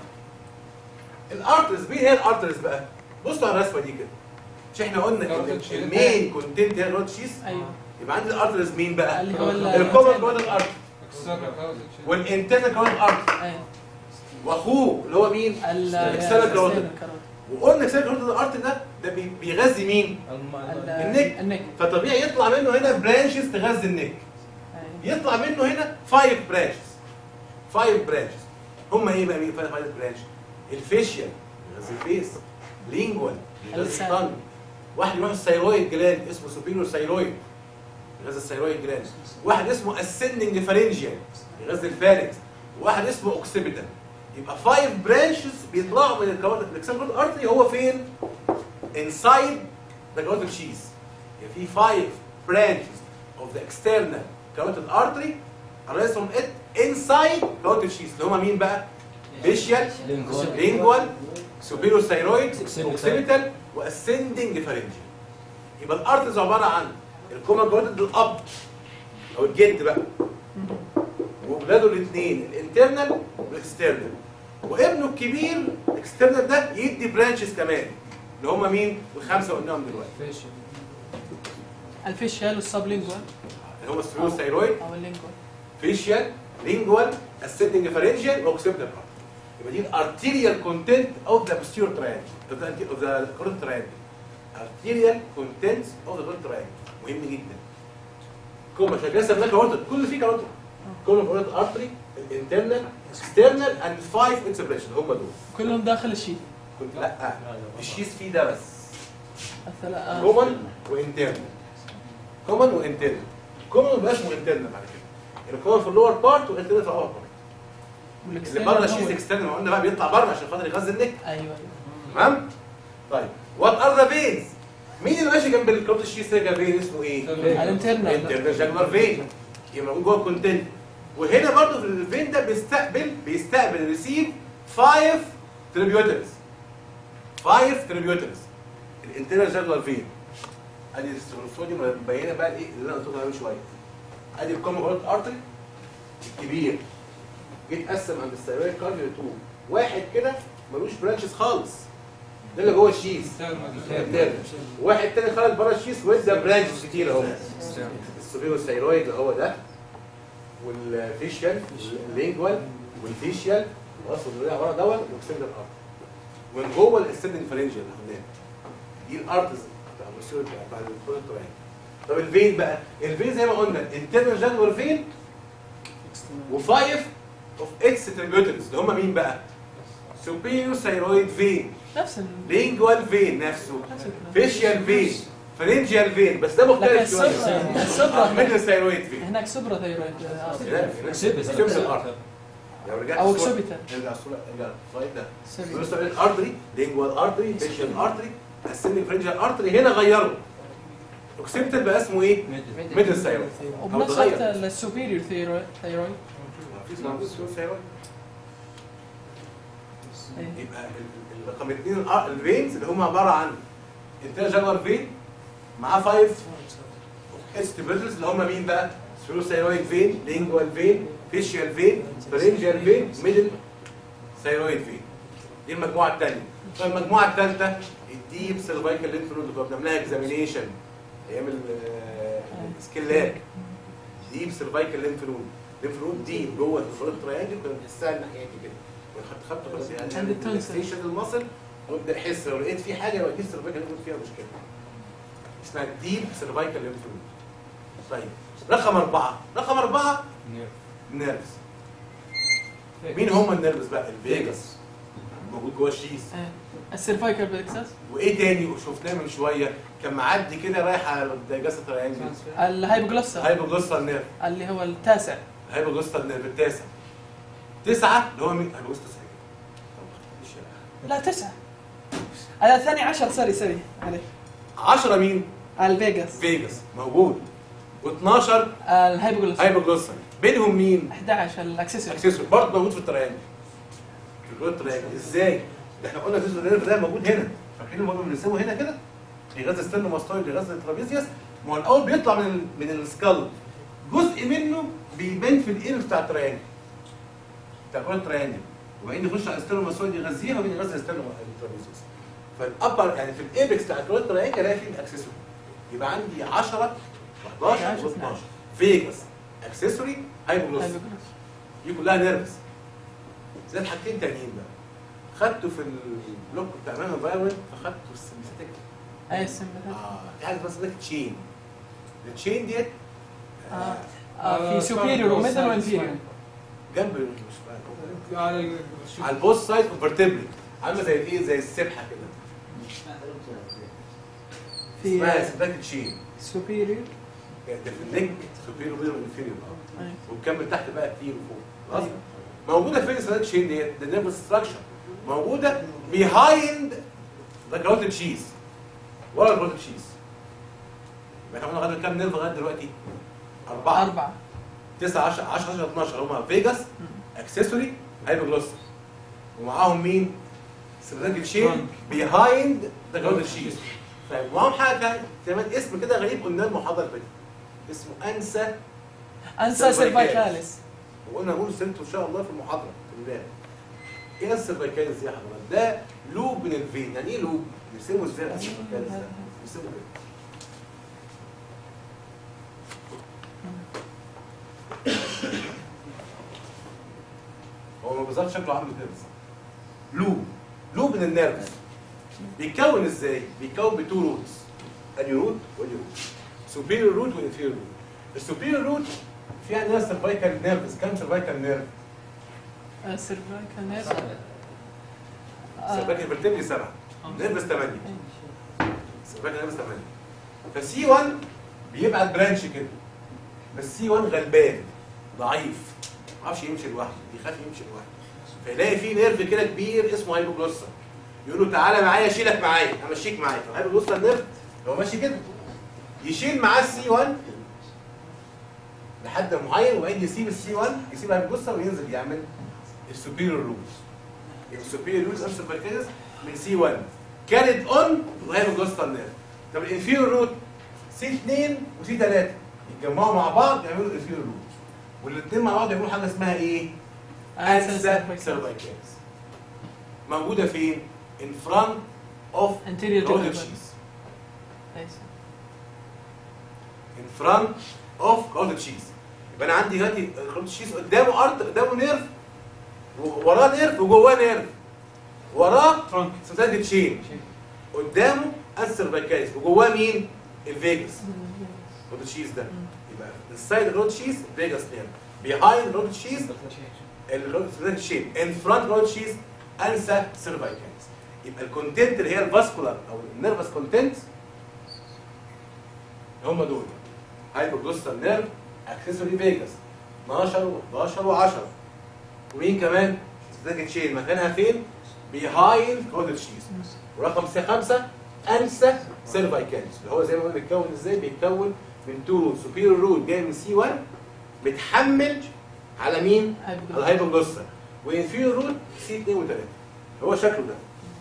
الارترز مين هي الارترز بقى؟ بصوا على الرسمه دي كده مش احنا قلنا ان Carotid sheath. المين كونتنت هي الروت شيس ايوه يبقى عندي الارترز مين بقى؟ اللي هو ال- الكومن جوه الارتر external carotid sheath. والانترنال جوه الارتر ايوه واخوه اللي هو مين؟ ال- الاكسترنال كاروتيد الكاروتيد. وقلنا اكسترنال كاروتيد الارتر ده ده بي- بيغذي مين؟ ال- النك. النك فطبيعي يطلع منه هنا برانشز تغذي النك أيوة. يطلع منه هنا 5 برانشز 5 برانشز هم ايه بقى مين 5 برانش الفيشيال يغذي الفيس لينجوال يغذي اللسان. الطن واحد يروح الثيرويد جلاند اسمه سوبيريور ثيرويد يغذي الثيرويد جلاند واحد اسمه اسندنج فارنجيال يغذي الفارنكس واحد اسمه اوكسيبيتال يبقى 5 برانشز بيطلعوا من الكاروتيد الاكسنترال ارتري هو فين inside the carotid sheath يعني في 5 branches of the external carotid artery arise from it inside carotid sheath اللي هم مين بقى؟ facial lingual superior thyroid occipital وascending pharyngeal يبقى الارترز عباره عن الكومن كارotid الاب او الجد بقى وولاده الاثنين الانترنال والاكسترنال وابنه الكبير الاكسترنال ده يدي برانشز كمان اللي هم مين؟ الخمسه قلناهم دلوقتي الفيشيال والسبلينجوال اللي هم السبيرو ثايرويد او اللينجوال فيشيال لينجوال اسيدنج فارنجيال واوكسيبتال يبقى دي الارتيريال كونتنت اوف ذا posterior triangle اوف ذا كورنت تراينجل arterial contents of the carotid triangle مهم جدا كوما عشان كده سميناه كاروتيد كل فيه كاروتيد كل كاروتيد ارتري الانترنال اكسترنال اند فايف انسبريشن هم دول كلهم داخل الشيت كنت لا الشيس فيه ده بس الثلاثة كومن وانترنال كومن وانترنال كومن ما بقاش انترنال بعد كده الكومن في اللور بارت والانترنال في الابر بارت اللي بره الشيس اكسترنال ما قلنا بقى بيطلع بره عشان خاطر يغذي النك ايوه تمام طيب وات ار ذا فينز مين اللي ماشي جنب الكروت الشيس ده فين اسمه ايه الانترنال انترنال جاكولار فين يبقى موجود جوه الكونتنت وهنا برضو في الفين ده بيستقبل بيستقبل ريسيف 5 تريبيوترز 5 تريبيوترز الانترنال جاكولار فين ادي الصوديوم مبينه بقى الايه اللي انا قلت لكم عليه من شويه ادي الكومن كارت ارتري الكبير جيت قسم عند الثيرويد كارديو 2 واحد كده ملوش برانشز خالص ده اللي جوه الشيس الانترنال واحد تاني خرج بره الشيس وادى برانشز كتير اهو السوبيرو ثايرويد اللي هو ده والفيشيال واللينجوال والفيشيال واصل اللي ورا دوت والاكستندد ارت ومن جوه الاكستندد فرنجيال اللي هناك دي الارتز بتاع الرسول بتاع الكورنت طب الفين بقى الفين زي ما قلنا انترنال جانجولار فين وفايف اوف اتس تريبيوترز اللي هم مين بقى؟ سوبيريور ثايرويد فين نفس ال لينجوال فين نفسه نفس الكلام. فيشيال فين فرنجيال فين بس ده لكن مختلف شويه السبرة السبرة من هناك- الثايرويد فين هناك سبرة ثيرويد آه. لا سيبس الارض لو رجعت او الصورة- اكسبيتال ارجع الصوره ارجع السلايد ده سبرة. بص على الارتري لينجوال ارتري فيشيال ارتري السن فرنجال ارتري هنا غيره اوكسيبتال بقى اسمه ايه؟ ميدل ثايرويد وبنفس أو الوقت تغير. السوبيريور ثيرويد ثيرويد في اسمها ثايرويد إيه. يبقى ال- ال- رقم اثنين الفينز اللي هم عباره عن انترا جاكولار فين معاه 5 استيبيتلز اللي هم مين بقى؟ ثايرويد فين لينجوال فين فيشيال فين فرنجيال فين ميدل ثايرويد فين دي المجموعه الثانيه طيب المجموعه الثالثه الديب سيرفايكال لينف نود اللي كنا بنعملها اكزامينيشن ايام السكيلات ديب سيرفايكال لينف نود لينف نود ديب جوه الفرونت تراينجل كنا بنحسها الناحيه دي كده خدت خدت بس يعني عند التونسل. ستيشن المصل وابدا احس لو لقيت في حاجه يبقى ديب سيرفايكال لينف نود فيها مشكله اسمها الديب سيرفايكال لينف نود طيب رقم أربعة رقم أربعة نيرفز مين هم النيرفز بقى الفيجاس موجود جوه الشيز إيه. السيرفايكال بلكسس وايه تاني وشفناه من شويه كان معدي كده رايح على الدايجاست تريانجل الهايبوجلوسا هايبوجلوستال نيرف اللي هو التاسع هايبوجلوستال نيرف التاسع تسعه اللي هو مين؟ هايبوجلوستال لا تسعة الثاني عشر سوري سوري عليك 10 مين؟ الفيجاس فيجاس موجود و12 الهايبوجلوسا هايبوجلوستال بينهم مين؟ 11 الاكسسوري اكسسوري برضه موجود في التريانجل في جوه التريانجل ازاي؟ ده احنا قلنا الجزء النيرف ده موجود هنا فاكرين المهم بنرسمه هنا كده بيغذي ستيرنو ماستويد بيغذي الترابيزيوس ما هو الاول بيطلع من ال من السكال جزء منه بيبان في الاير بتاع التريانجل بتاع كل التريانجل وبعدين يخش على الستيرنو ماستويد يغذيها وبعدين يغذي الستيرنو الترابيزيوس فالابر يعني في الايبكس بتاع كل التريانجل الاقي فيه الاكسسوري يبقى عندي 10 و11 11 و12 فيجاس اكسسوري هايبوجلوس هايبوجلوسا دي كلها نيرفز زي الحاجتين تانيين بقى خدته في البلوك بتاع مان فايرمنت فخدته السمباثيك اي السمباثيك اه في حاجه اسمها تشين التشين ديت آه. آه في سوبيريور وميدل وانفيريور جنب مش فاهم. على ال- على البوست سايد اوف فيرتبري عامله زي الايه زي السبحه كده اسمها في سمباثيك تشين سوبيريور ده في النك سوبيريور وبيرو وانفيريور أي. ومكمل تحت بقى كتير وفوق خلاص موجوده فين السمباثيك تشين ديت ده نيرفس ستراكشر موجوده بيهايند ذا كاروتيد شيز ورا الكاروتيد شيز يبقى احنا قلنا لغايه كام نيرف لغايه دلوقتي؟ أربعة أربعة 9 10 10 11 12 هم فيجاس اكسسوري هايبوجلوسس ومعاهم مين؟ سيرفيكال شين بيهايند ذا كاروتيد شيز طيب ومعاهم حاجه تانية كمان اسم كده غريب قلنا المحاضره اللي فاتت اسمه انسى أنسى سيرفايكاليس. سيرفايكاليس وقلنا نقول سيرته ان شاء الله في المحاضره في البدايه ايه السيرفايكاليس دي يا حضرتك؟ ده لوب من الفين يعني ايه لوب؟ نرسمه ازاي السيرفايكاليس ده؟ نرسمه كده هو ما بالظبط شكله عامل كده بالظبط لوب لوب من النيرفز بيتكون ازاي؟ بيتكون بتو روتس اني روت ودي روت سوبيريور روت وانفيريور روت السوبيريور روت فيها ناس سيرفايكال نيرفز كام سيرفايكال نيرف؟ سيرفايكال نيرف سيرفايكال فيرتبري سبعه نيرفز ثمانيه سيرفايكال نيرفز ثمانيه فسي 1 بيبعت برانش كده بس سي 1 غلبان ضعيف ما يعرفش يمشي لوحده بيخاف يمشي لوحده فيلاقي في نيرف كده كبير اسمه هايبوجلوسا يقول له تعالى معايا اشيلك معايا امشيك معايا فالهايبوجلوسا النيرف هو ماشي كده يشيل معاه السي 1 لحد معين وبعدين يسيب السي 1 يسيب الهايبوجلوسا وينزل يعمل السوبيريور روت السوبيريور روت امسك مركز من سي 1 كانت اون الهايبوجلوسا نيرف طب الانفيريور روت سي 2 وسي 3 يتجمعوا مع بعض يعملوا الانفيريور روت والاثنين مع بعض يعملوا حاجه اسمها ايه؟ أنسى انسا سيرفايكاليس سيرفايكالز موجوده فين؟ in front of anterior carotid jugular sheath أي صح. in front of carotid sheath يبقى انا عندي دلوقتي الكاروتيد شيز قدامه ارت قدامه نيرف وراه نيرف وجواه نيرف وراه ترانك سوسايتي تشين قدامه السيرفايكاليس وجواه مين؟ الفيجاس كاروتيد شيز ده يبقى inside الكاروتيد شيز فيجاس نيرف behind الكاروتيد شيز الكاروتيد شين in front الكاروتيد شيز انسى سيرفايكاليس يبقى الكونتنت اللي هي الفاسكولار او النيرفس كونتنت هم دول هايبوجلوستال نيرف اكسسوري فيجاس 12 و11 و10 ومين كمان؟ ستاجن تشين مكانها فين؟ بيهايند كودل شيز ورقم سي 5 انسى سيرفايكاليس اللي هو زي ما قلنا بيتكون ازاي؟ بيتكون من تو روت سوبيريور روت جاي من سي 1 متحمل على مين؟ على هايبوجلوسا. الهايبوجلوستال وانفيريور روت سي 2 و3 هو شكله ده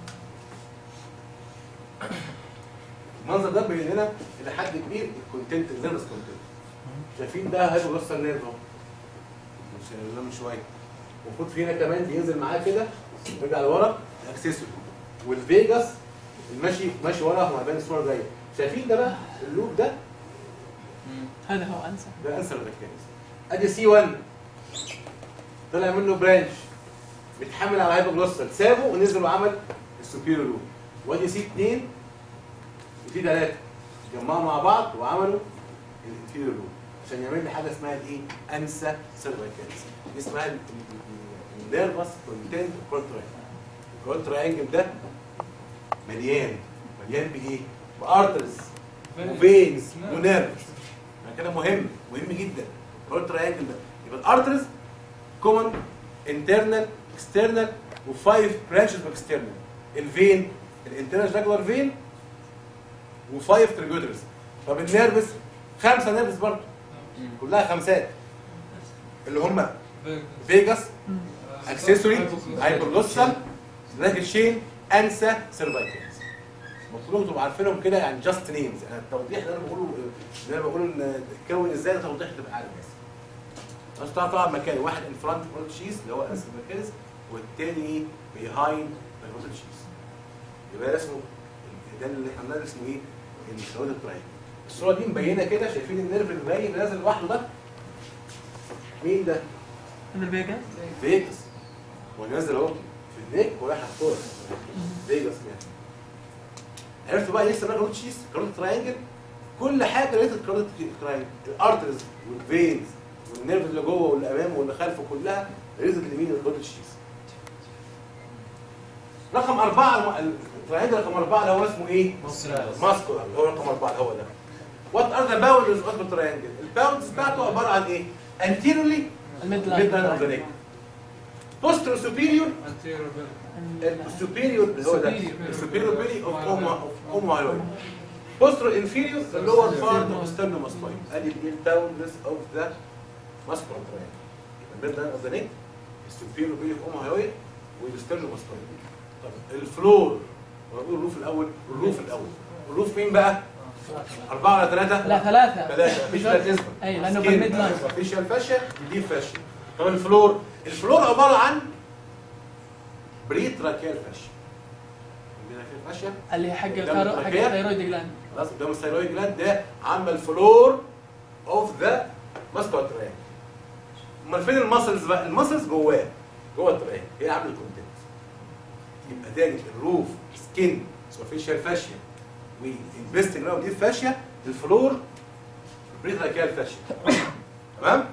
المنظر ده بيبين لنا الى حد كبير الكونتنت النيرفس كونتنت شايفين ده هايبوجلوستال نيرف اهو مش قلنا من شويه المفروض في هنا كمان بينزل معاه كده يرجع لورا الاكسسوري والفيجاس الماشي ماشي ورا هو هيبان الصوره جايه شايفين ده بقى اللوب ده هذا هو أنسى ده انسر الركاز ادي سي 1 طلع منه برانش بيتحمل على هايبوجلوستال سابه ونزل وعمل السوبيريور لوب وادي سي 2 وسي 3 جمعوا مع بعض وعملوا الانفيريور لوب عشان يعمل لي حاجه اسمها الايه؟ انسا سيرفايكالز دي اسمها النيرفس كونتنت كونتراكت هو التراينجل ده مليان مليان بايه؟ بارترز وفينز ونيرفز كده مهم مهم جدا هو التراينجل ده يبقى الارترز كومن انترنال اكسترنال وفايف برانشز اوف اكسترنال الفين الانترنال ريجولار فين وفايف تريبيوترز طب النيرفز خمسه نيرفز برضه كلها خمسات اللي هم فيجاس اكسسوري هايبرلوسال راجل شين انسى سيرفايكلز المفروض تبقوا عارفينهم كده يعني جاست نيمز يعني التوضيح اللي انا بقوله اللي انا بقوله ان تتكون ازاي ده توضيح تبقى عارف بس بس طبعا طبعا مكان واحد ان فرونت بروت شيز اللي هو انسى سيرفايكلز والتاني بيهايند بروت شيز يبقى ده اسمه ده اللي احنا عملناه اسمه ايه؟ الشرايط التراينجل الصوره دي مبينه كده شايفين النيرف اللي باين اللي نازل لوحده ده مين ده؟ من الفيجاس فيجاس هو نازل اهو في النيك ورايح على الصوره فيجاس يعني عرفتوا بقى لسه بقى روت شيز كاروت تراينجل كل حاجه لقيت الكاروت تراينجل الارترز والفينز والنيرف اللي جوه واللي امامه واللي خلفه كلها لقيت اليمين الكاروت شيز رقم أربعة الم- التراينجل رقم أربعة اللي هو اسمه إيه؟ ماسكولار اللي هو رقم أربعة اللي هو ده وات ار ذا باوندز اوف ذا تراينجل الباوندز بتاعته عبارة عن إيه؟ anteriorly الميد mid line of the لاين neck posterior superior السوبيريور اللي هو ده Superior. السوبيريور بيلي اوف اوم هايوي بوسترو انفيريور اللور بارت اوف ستيرنوماستويد ادي دي الباوندس اوف ذا ماسكولار تراينجل الميد لاين اوف ذا نيك السوبيريور بيلي اوف اوم هايوي والستيرنوماستويد طب الفلور بقول الروف الاول الروف الاول الروف مين بقى؟ أربعة ولا ثلاثة؟ لا ثلاثة ثلاثة مفيش بلاتيزما اي لانه بالميد لاين مفيش الفاشيا دي فاشيا طب الفلور الفلور عبارة عن بري تراكيال فاشيا بري فاشيا اللي حق قدام الكارو حق التراكية. الثيرويد جلاند خلاص قدام الثيرويد جلاند ده عامل الفلور اوف ذا ماسكولار تراينجل امال فين المسلز بقى المسلز جواه جوه التراينجل هي عامل الكونتنت يبقى تاني الروف سكين سوفيشال فاشيا والانفستنج راوند دي فاشيا الفلور بري تراكيال فاشيا تمام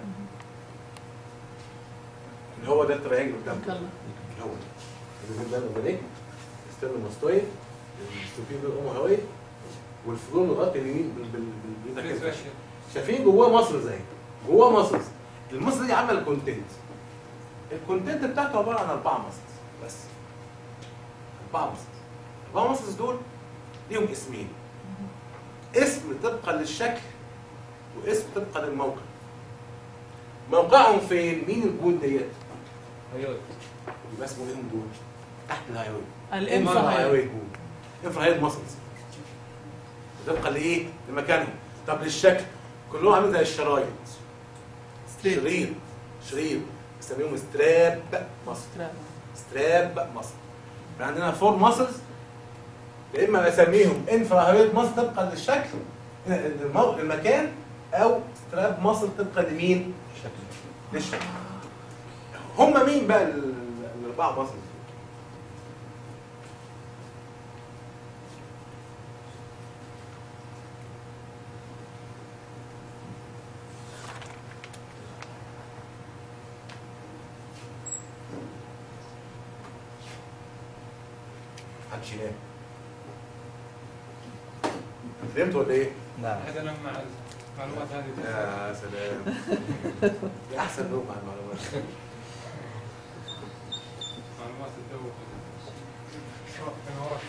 اللي هو ده التراينجل قدامك يلا. هو ده ده الاوريك ستيرنوماستويد السوبيريور اوم هاوي والفلور مغطي اليمين بال بال بال بالإيدك كده. شايفين جواه مصر زي جواه مصر المصر دي عمل كونتنت الكونتنت بتاعته عباره عن اربعه مصر بس اربعه مصر اربعه مصر دول ليهم اسمين اسم طبقا للشكل واسم طبقا للموقع موقعهم فين مين البون ديت ايوه يبقى اسمه ايه دول تحت الهايوي الانفا هايوي بون انفرا هايوي ماسلز طبقا لايه لمكانهم طب للشكل كلهم عاملين زي الشرايط ستريت شريط شريط بنسميهم ستراب ماسل ستراب ماسل يبقى عندنا فور ماسلز يا اما اسميهم انفرا هايوي ماسل طبقا للشكل المو... المكان او ستراب ماسل طبقا لمين؟ للشكل هم مين بقى ال- الاربعه ماسلز محدش ينام فهمت ولا ايه؟ نعم هذا انا مع المعلومات هذه يا سلام دي احسن نوم مع المعلومات معلومات الدو من وراك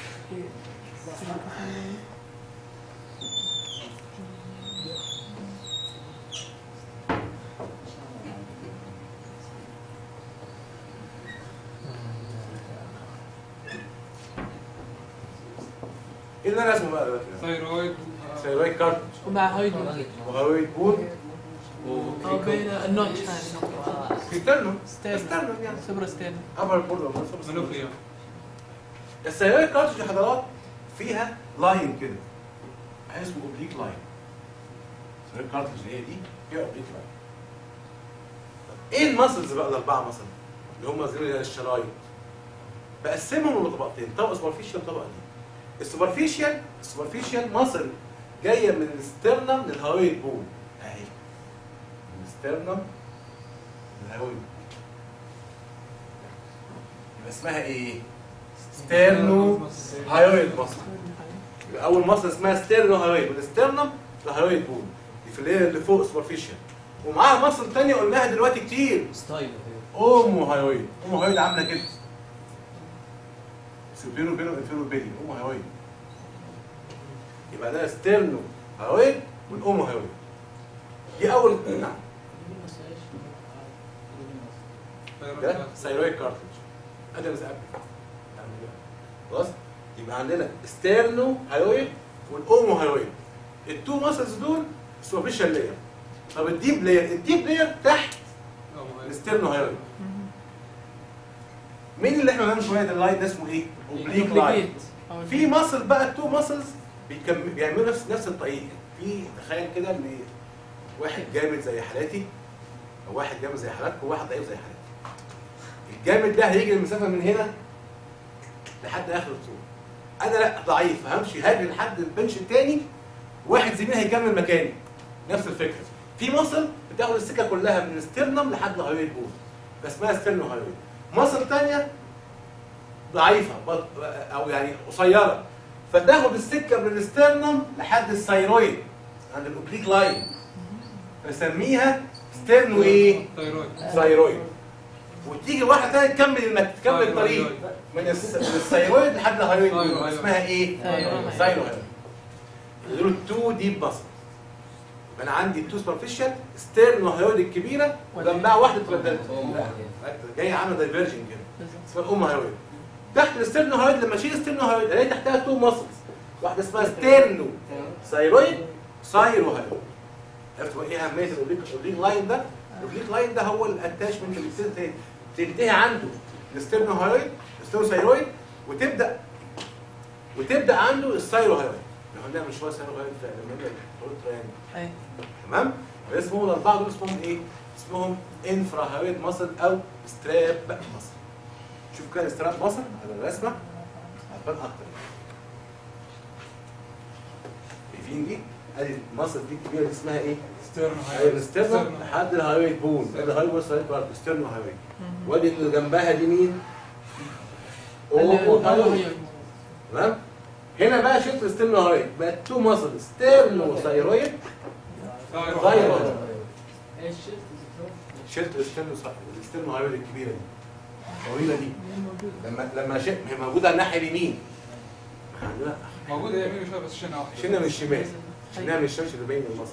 ايه اللي انا اسمه بقى دلوقتي؟ ثيرويد ثيرويد كارتج ومع هايدروس وهاويد بون او بين النوتش هذه كيترنو ستيرن استنى يعني سوبر ستيرن ابر بول منوفيا الثيرويد كارتج يا حضرات فيها لاين كده اسمه اوبليك لاين الثيرويد كارتج اللي هي دي فيها اوبليك لاين ايه المسلز بقى الاربعه مثلا اللي هم زي الشرايط بقسمهم لطبقتين طبقه سوبرفيشال طبقه دي السوبرفيشال السوبرفيشال مصل جايه من السترنم للهاويد بون اهي من السترنم للهاويد يبقى اسمها ايه؟ ستيرنو هايويد مصل يبقى اول مصل اسمها ستيرنو هايويد والاسترنم الهايويد بون دي في اللير اللي فوق سوبرفيشال ومعاها مصل تانية قلناها دلوقتي كتير ستايل اومو هايويد اومو هايويد عامله كده سوبيرو بينو انفيرو بيلي اومو هايويد يبقى ده ستيرنو هايويد والاومو هايويد دي اول نعم ده ثايرويد كارتج ادي مسألة خلاص يبقى عندنا ستيرنو هايويد والاومو هايويد التو ماسلز دول سوبرفيشال لاير طب الديب لاير الديب لاير تحت الستيرنو هايويد مين اللي احنا قلنا من شويه ده اللاين ده اسمه ايه؟ اوبليك لاين Oblique. في ماسل بقى التو ماسلز بيكم... بيعملوا نفس نفس الطريقه في تخيل كده ان واحد جامد زي حالاتي او واحد جامد زي حالاتكم وواحد ضعيف زي حالاتي الجامد ده هيجري المسافه من هنا لحد اخر الطول انا لا ضعيف همشي هاجري لحد البنش التاني واحد زميلي هيكمل مكاني نفس الفكره في مصل بتاخد السكه كلها من السترنم لحد الهايويد بول ده اسمها سترنو هايويد مصل تانية ضعيفه بط- او يعني قصيره فتاخد السكه من السترنم لحد الثايرويد عند الاوبليك لاين فنسميها سترنو ايه؟ ثايرويد ثايرويد وتيجي واحده ثانيه تكمل المك... تكمل ثايرويد. الطريق من الس- من الثايرويد لحد الهايويد ثايرويد. بول. اسمها ايه؟ ثايرويد. ثايرويد دول التو ديب ماسل انا عندي التو سوبرفيشال ستيرنو هايويد الكبيره وجنبها واحده تبدل جايه عامله دايفرجن كده بالظبط. اسمها الام هايويد تحت الستيرنو هايويد لما اشيل الستيرنو هايويد الاقي تحتها تو ماسلز واحده اسمها ستيرنو ثايرويد ثايرو هايويد عرفت بقى ايه اهميه الاوبليك الاوبليك لاين ده؟ الاوبليك لاين ده هو الاتاشمنت اللي بتنتهي تنتهي عنده الستيرنو هايويد الستيرنو ثايرويد وتبدا وتبدا عنده الثايرو هايويد احنا قلنا من شويه ثايرو هايويد لما نبدا نقول تريانجل أي. تمام اسمهم الاربعه دول اسمهم ايه اسمهم انفرا هايويد ماسل او ستراب ماسل شوف كده ستراب ماسل على الرسمه هتبان اكتر شايفين دي ادي الماسل دي الكبيره دي اسمها ايه ستيرنو ايوه السترنم لحد الهايويد بون ده الهايويد بون سايد بارت سترنو هايويد مهم. وادي اللي جنبها دي مين اللي- اومو اللي- هايويد اللي- تمام هنا بقى شلت السترنو هايويد بقت تو ماسل سترنو ثايرويد ثايرويد ايش شفت شلت السترنو السترنو هايويد الكبيره دي الطويله دي لما لما شلت هي موجوده على الناحيه اليمين لا موجودة يمين وشوية بس شلنا واحدة شلنا من الشمال شلناها من الشمس اللي باين المصر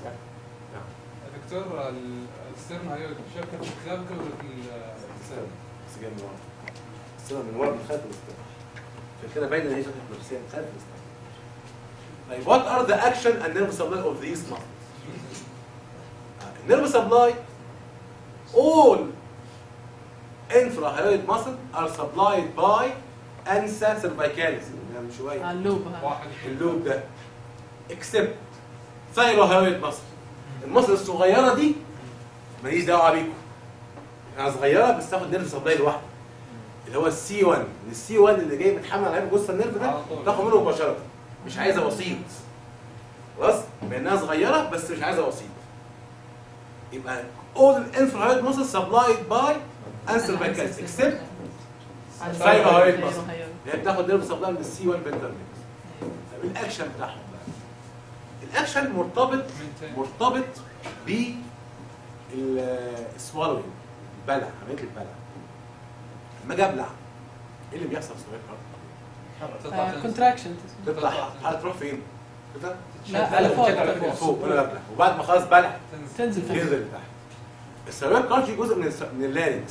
دكتور ال- الستيرنو هي شبكة الكلافيكل والسيرن بس جاي من ورا السنه من ورا من خلف الاسترنو عشان كده باين ان هي شكل نفسيه من خلف الاسترنو طيب what are the action and nerve supply of these muscles nerve supply all infrahyoid muscle are supplied by ansa cervicalis اللي من شويه على اللوب هذا واحد اللوب ده اكسبت ثايروهايد مصر المصر الصغيره دي ماليش دعوه بيكم انا صغيره بس تاخد نيرف سبلاي لوحده اللي هو السي 1 السي 1 اللي جاي متحمل عليه جثه النيرف ده على طول. تاخد منه مباشره مش عايزه وسيط خلاص بما انها صغيره بس مش عايزه وسيط يبقى all infrared muscles supplied by answer by calcium except على اللوب. ثايروهايد أيوه، مصر أيوه. اللي هي بتاخد نيرف سبلاي من السي 1 فينتر طب الاكشن بتاعهم بقى الاكشن مرتبط من تاني مرتبط ب السوالوينج البلع عمليه البلع لما اجي ابلع ايه اللي بيحصل في صغير تطلع آه، تنزل. كونتراكشن تطلع هتروح فين؟ كده لا على فوق على على فوق. فوق وانا ببلع وبعد ما خلاص بلع تنزل تنزل تحت تنزل لتحت السيرفيال كارجي جزء من الس- من اللارنكس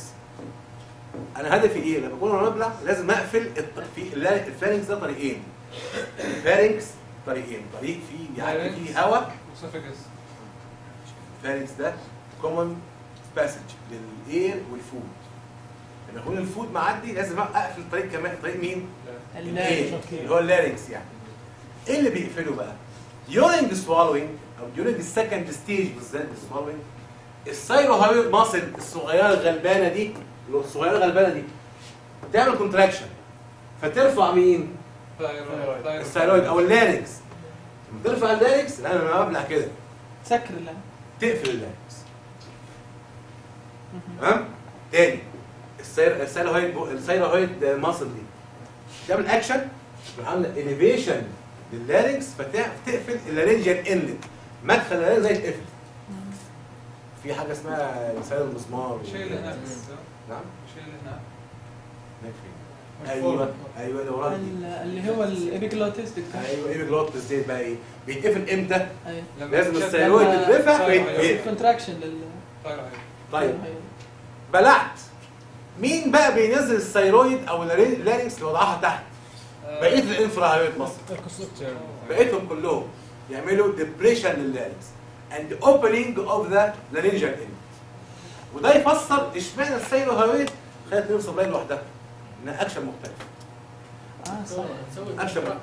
انا هدفي ايه؟ لما اكون وانا ببلع لازم اقفل الط- في اللار- الفارنكس ده طريقين الفارنكس طريقين طريق فيه بيعدي فيه هواء وسفجس الفارنكس ده كومن باسج للاير والفود لما يكون الفود معدي لازم اقفل الطريق كمان طريق مين؟ الايه اللارنج. اللي هو اللارنكس يعني ايه اللي بيقفله بقى؟ during the swallowing او during the second stage بالذات the swallowing الثايروهايد ماسل الصغيره الغلبانه دي الصغيره الغلبانه دي تعمل كونتراكشن فترفع مين؟ ثايرويد الثايرويد او اللارنكس لما ترفع اللارنكس انا لما ببلع كده سكر اللارنج. تقفل اللارنكس تمام؟ تاني السير السيروهيد السيروهيد ماسل دي تعمل اكشن عامله اليفيشن لللارنكس فتقفل اللارنجيال انلت مدخل اللارنج زي يتقفل في حاجه اسمها لسان المسمار الشيء اللي هناك نعم الشيء اللي هناك هناك فين مشفور. ايوه ايوه اللي وراك دي. ال- اللي هو الابيجلوتس دكتور ايوه ايه جلوتس دي بقى ايه بيتقفل امتى ايوه لما لازم تشد- الثيرويد لما- تترفع ثيرويد. ويتقفل كونتراكشن لل طاير عليه. طيب بلعت مين بقى بينزل الثيرويد او اللارنكس لوضعها تحت آه، بقيه الانفراهايويد مصر الكونستركتور بقيتهم كلهم يعملوا ديبريشن لللارنكس and opening of the laryngeal end وده يفسر اشمعنى الثيروهايويد خدت نفس لاين لوحدها انها اكشن مختلف اه صح اكشن مختلف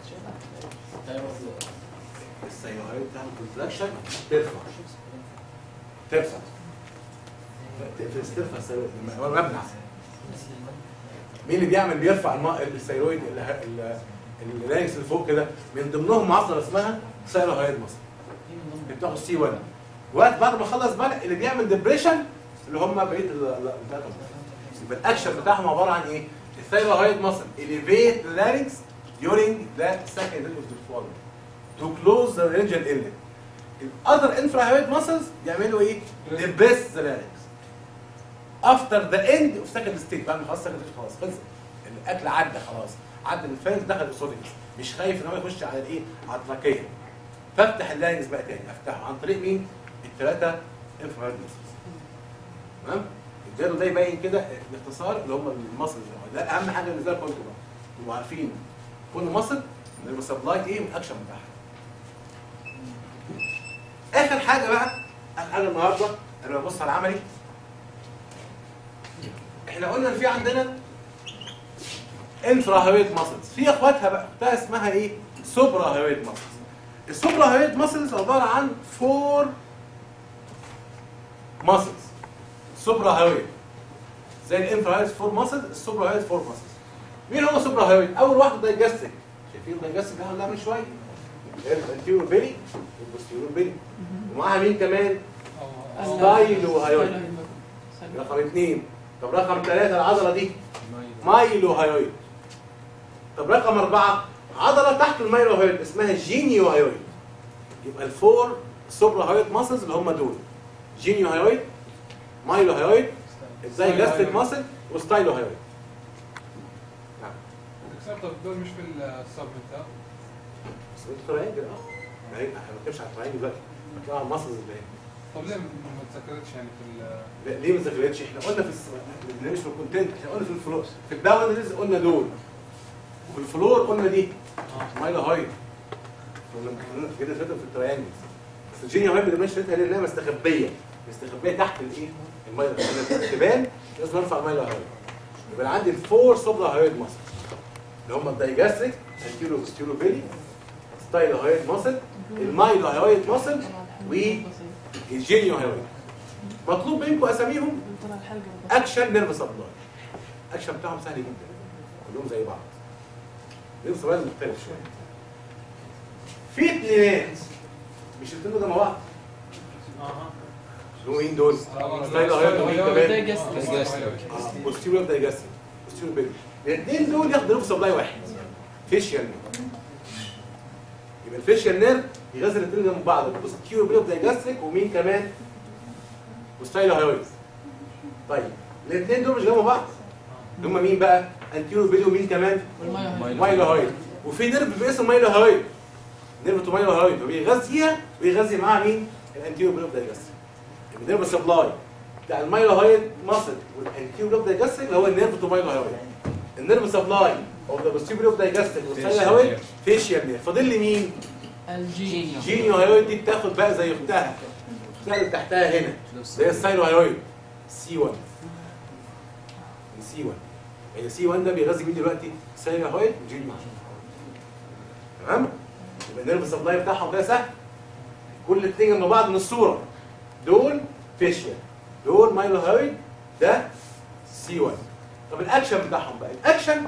الثيروهايويد تعمل كونتراكشن ترفع ترفع ترفع ترفع الثيرويد لما هو مبنع مين اللي بيعمل بيرفع الماء الثيرويد اللارنكس اللي فوق كده من ضمنهم عصره اسمها ثيروهايد مصر بتاخد سي 1 وقت بعد ما خلص بقى اللي بيعمل ديبريشن اللي هم بقيه ال- ال- الثلاثه يبقى الاكشن بتاعهم عباره عن ايه؟ الثيروهايد مصر elevate the larynx during the second rate of the swallow to close the laryngeal inlet. الاذر infrahypoid muscles بيعملوا ايه؟ depress the larynx. after the end of second stage بعد ما خلاص second stage خلاص خلص الاكل عدى خلاص عدى من الفارس دخل الاسوديكس مش خايف ان هو يخش على الايه؟ على التراكيه فافتح اللارنكس بقى تاني افتحه عن طريق مين؟ الثلاثه انفرايد ماسلز تمام؟ الجدول ده يبين كده باختصار اللي هم الماسلز ده اهم حاجه بالنسبه لكم انتوا بقى تبقوا عارفين كل ماسل السبلايت ايه والاكشن بتاعها اخر حاجه بقى اخر حاجه النهارده انا ببص على العملي احنا قلنا ان في عندنا انفرا هايويد ماسلز في اخواتها بقى اختها اسمها ايه سوبرا هايويد ماسلز السوبرا هايويد ماسلز عباره عن فور ماسلز سوبرا هايويد زي الانفرا هايويد فور ماسلز السوبرا هايويد فور ماسلز مين هو سوبرا هايويد اول واحد دايجاستيك شايفين الدايجاستيك اللي احنا بنعمل شويه الانتيريور بيلي والبوستيريور بيلي ومعاها مين كمان آه، ستايلو هايويد رقم اثنين طب رقم ثلاثة العضلة دي مايلو هايويد طب رقم أربعة عضلة تحت المايلو هايويد اسمها جينيو هايويد يبقى الفور سوبرا هايويد ماسلز اللي هم دول جينيو هايويد مايلو هايويد ازاي جاستريك ماسل وستايلو هايويد نعم دكتور طب دول مش في السبمنت ها؟ بس انت تراينجل اه يعني احنا ما بنتكلمش على التراينجل دلوقتي بنتكلم على الماسلز اللي هي طب ليه ما تذكرتش يعني في ال لا، ليه ما ذاكرتش؟ احنا قلنا في الس... مش في الكونتنت احنا قلنا في الفلور في الداونرز قلنا دول وفي الفلور قلنا دي مايلا هايد كنا كنا كده فاتت في التريانجلز بس الجينيا هايد اللي ماشي فيها لانها مستخبيه مستخبيه تحت الايه؟ المايلا عشان تبان لازم ارفع المايلا هايد يبقى أنا عندي الفور سوبرا هايد ماسل اللي هم الدايجاستريك انتيرو بوستيرو بيلي ستايل هايد ماسل المايلا هايد ماسل والجينيو هايد مطلوب منكم اساميهم ترى الحلقه اكشن نيرف سبلاي اكشن بتاعهم سهل جدا كلهم زي بعض نيرف سبلاي مختلف شويه في اثنين مش الاثنين دول مع بعض اللي هو مين دول؟ ستايل هايد ومين كمان؟ آه، بوستيريور دايجاستريك بوستيريور بيلي الاثنين دول ياخدوا نيرف سبلاي واحد فيشيال يبقى الفيشيال نيرف يغذي الاثنين جنب بعض بوستيريور بيلي دايجاستريك ومين كمان؟ وستايل هايد طيب الاثنين دول مش جنب بعض هم مين بقى؟ انتيرو بيلي ومين كمان؟ مايلو هايد وفي نيرف باسمه مايلو هايد نيرف تو مايلو هايد وبيغذيها ويغذي معاها مين؟ الانتيرو بيلي دايجاستريك يبقى النيرف سبلاي بتاع المايلو هايد ماسل والانتيرو بيلي دايجاستريك اللي هو النيرف تو مايلو هايد النيرف سبلاي او ذا بوستيريور بيلي دايجاستريك والمايلو هايد فيشيال نيرف فاضل لي مين؟ الجينيو جينيو هايويد دي بتاخد بقى زي اختها اختها اللي تحتها هنا زي السايلو هايويد سي 1 سي 1 يعني سي 1 ده بيغذي مين دلوقتي؟ سايلو هايويد وجينيو تمام؟ يبقى النيرف سبلاي بتاعهم ده سهل كل اتنين جنب بعض من الصوره دول فيشيال دول مايلو هايويد ده سي 1 طب الاكشن بتاعهم بقى الاكشن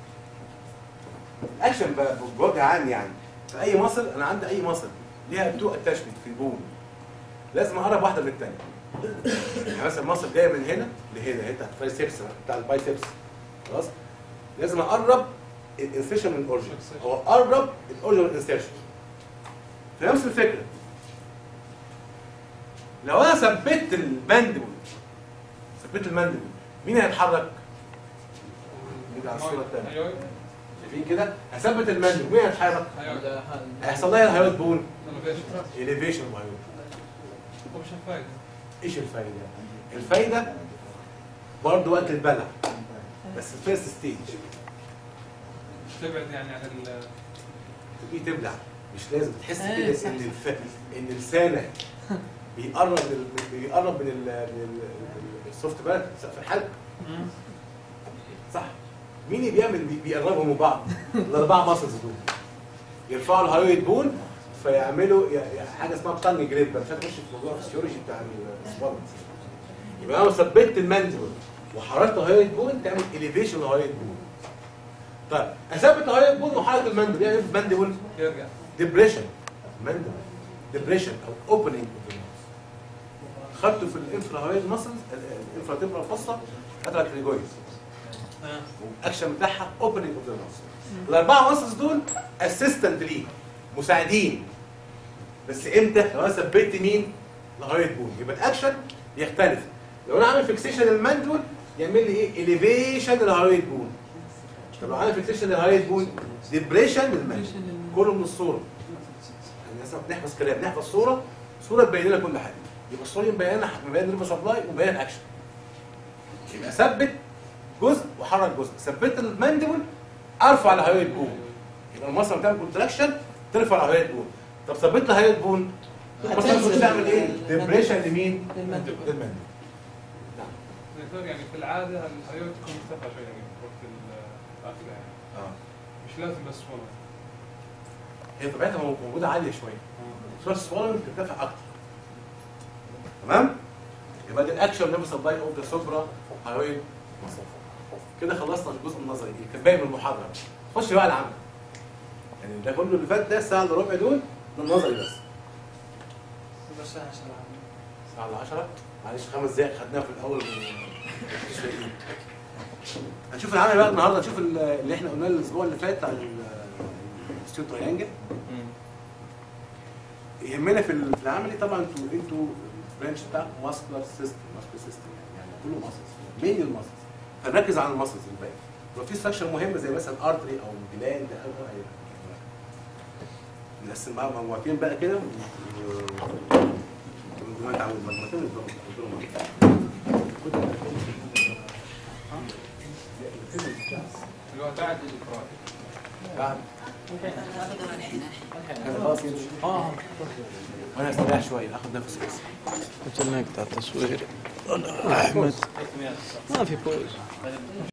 الاكشن بقى بوجه عام يعني في اي مصل انا عندي اي مصل ليها تو اتاشمنت في البون لازم اقرب واحده من الثانيه يعني مثلا مصر جايه من هنا لهنا هنا بتاعت البايسبس بتاع البايسبس خلاص لازم اقرب الانسيشن من الاورجن او اقرب الاورجن من الانسيشن في نفس الفكره لو انا ثبت الماندبل ثبت الماندبل مين هيتحرك؟ نرجع على الصوره الثانيه ايوه شايفين كده؟ هثبت الماندبل مين هيتحرك؟ ايوه هيحصل لها الهايوت بون elevation. اليفيشن وهايوت طب شو الفائده؟ ايش الفايده؟ الفايده برضه وقت البلع بس الفيرست ستيج تبعد يعني عن ال تبقي تبلع مش لازم تحس أيوة، كده صح، ان صح. الف... ان لسانك بيقرب من ال... بيقرب من ال... من ال- السوفت بلد سقف الحلق مم. صح مين اللي بيعمل بي- بيقربهم من بعض؟ الاربعه ماسلز دول يرفعوا الهايويد بون فيعملوا ي- ي- حاجه اسمها تانج جريب مش هتخش في موضوع الفسيولوجي بتاع السوالد يبقى انا لو ثبت الماندبل وحركت الهايويد بون تعمل اليفيشن للهايويد بون طيب اثبت الهايويد بون وحركه الماندبل يعني ايه الماندبل؟ يرجع ديبريشن ماندبل ديبريشن او اوبننج اوف ذا خدته في الانفرا هايد ماسلز الانفرا تمبرال فصه اتراك ريجويز آه. والاكشن بتاعها اوبننج اوف ذا ماسل الاربعه ماسلز دول اسيستنت ليه مساعدين بس امتى لو انا ثبت مين الهايد بون يبقى الاكشن يختلف لو انا عامل فيكسيشن للماندول يعمل لي ايه اليفيشن للهايد بون طب لو عامل فيكسيشن للهايد بون ديبريشن للماندول Depression لل- كله من الصوره يعني لازم نحفظ كلام نحفظ صوره صوره تبين لنا كل حاجه يبقى الصوره دي مبينه مبين ريفر سبلاي ومبين اكشن يبقى ثبت جزء وحرك جزء ثبت الماندبل ارفع الهايويد بون يبقى المصنع بتعمل كونتراكشن ترفع الهايويد بون طب ثبت الهايويد بون المصنع هتنزل بتعمل ايه؟ ال- ديبريشن لمين؟ للمندبل. للماندبل دكتور يعني في العاده الهيوت تكون مرتفعه شوي يعني وقت الاكل يعني اه مش لازم بس والله هي طبيعتها مو- موجوده عاليه شويه سورس سوالن بترتفع اكتر تمام يبقى ده الاكشن ليفل سبلاي اوف ذا سوبرا هايويد كده خلصنا الجزء النظري اللي كان باقي من المحاضره خش بقى العمل يعني ده كله اللي فات ده الساعه الا ربع دول ده النظري بس بس عشان العمل. الساعه الا 10 معلش خمس دقايق خدناها في الاول مش لاقيين. هنشوف العمل بقى النهارده نشوف ال- اللي احنا قلناه الاسبوع اللي فات على الستيو تريانجل يهمنا في ال- في العملي طبعا انتوا انتوا البرانش بتاعكم ماسكولار سيستم ماسكولار سيستم يعني يعني كله ماسلز مين الماسلز فنركز على الماسلز الباقي لو في ستراكشر مهمه زي مثلا ارتري او جلاند او او نقسم بقى مجموعتين بقى كده و- و- مجموعتين مجموعتين ونضربهم. اللي هو بعد الافراد بعد الحين كده خلاص يمشي اه وانا استريح شويه اخد نفس بس قلت نقطع تصوير احمد ما في بوز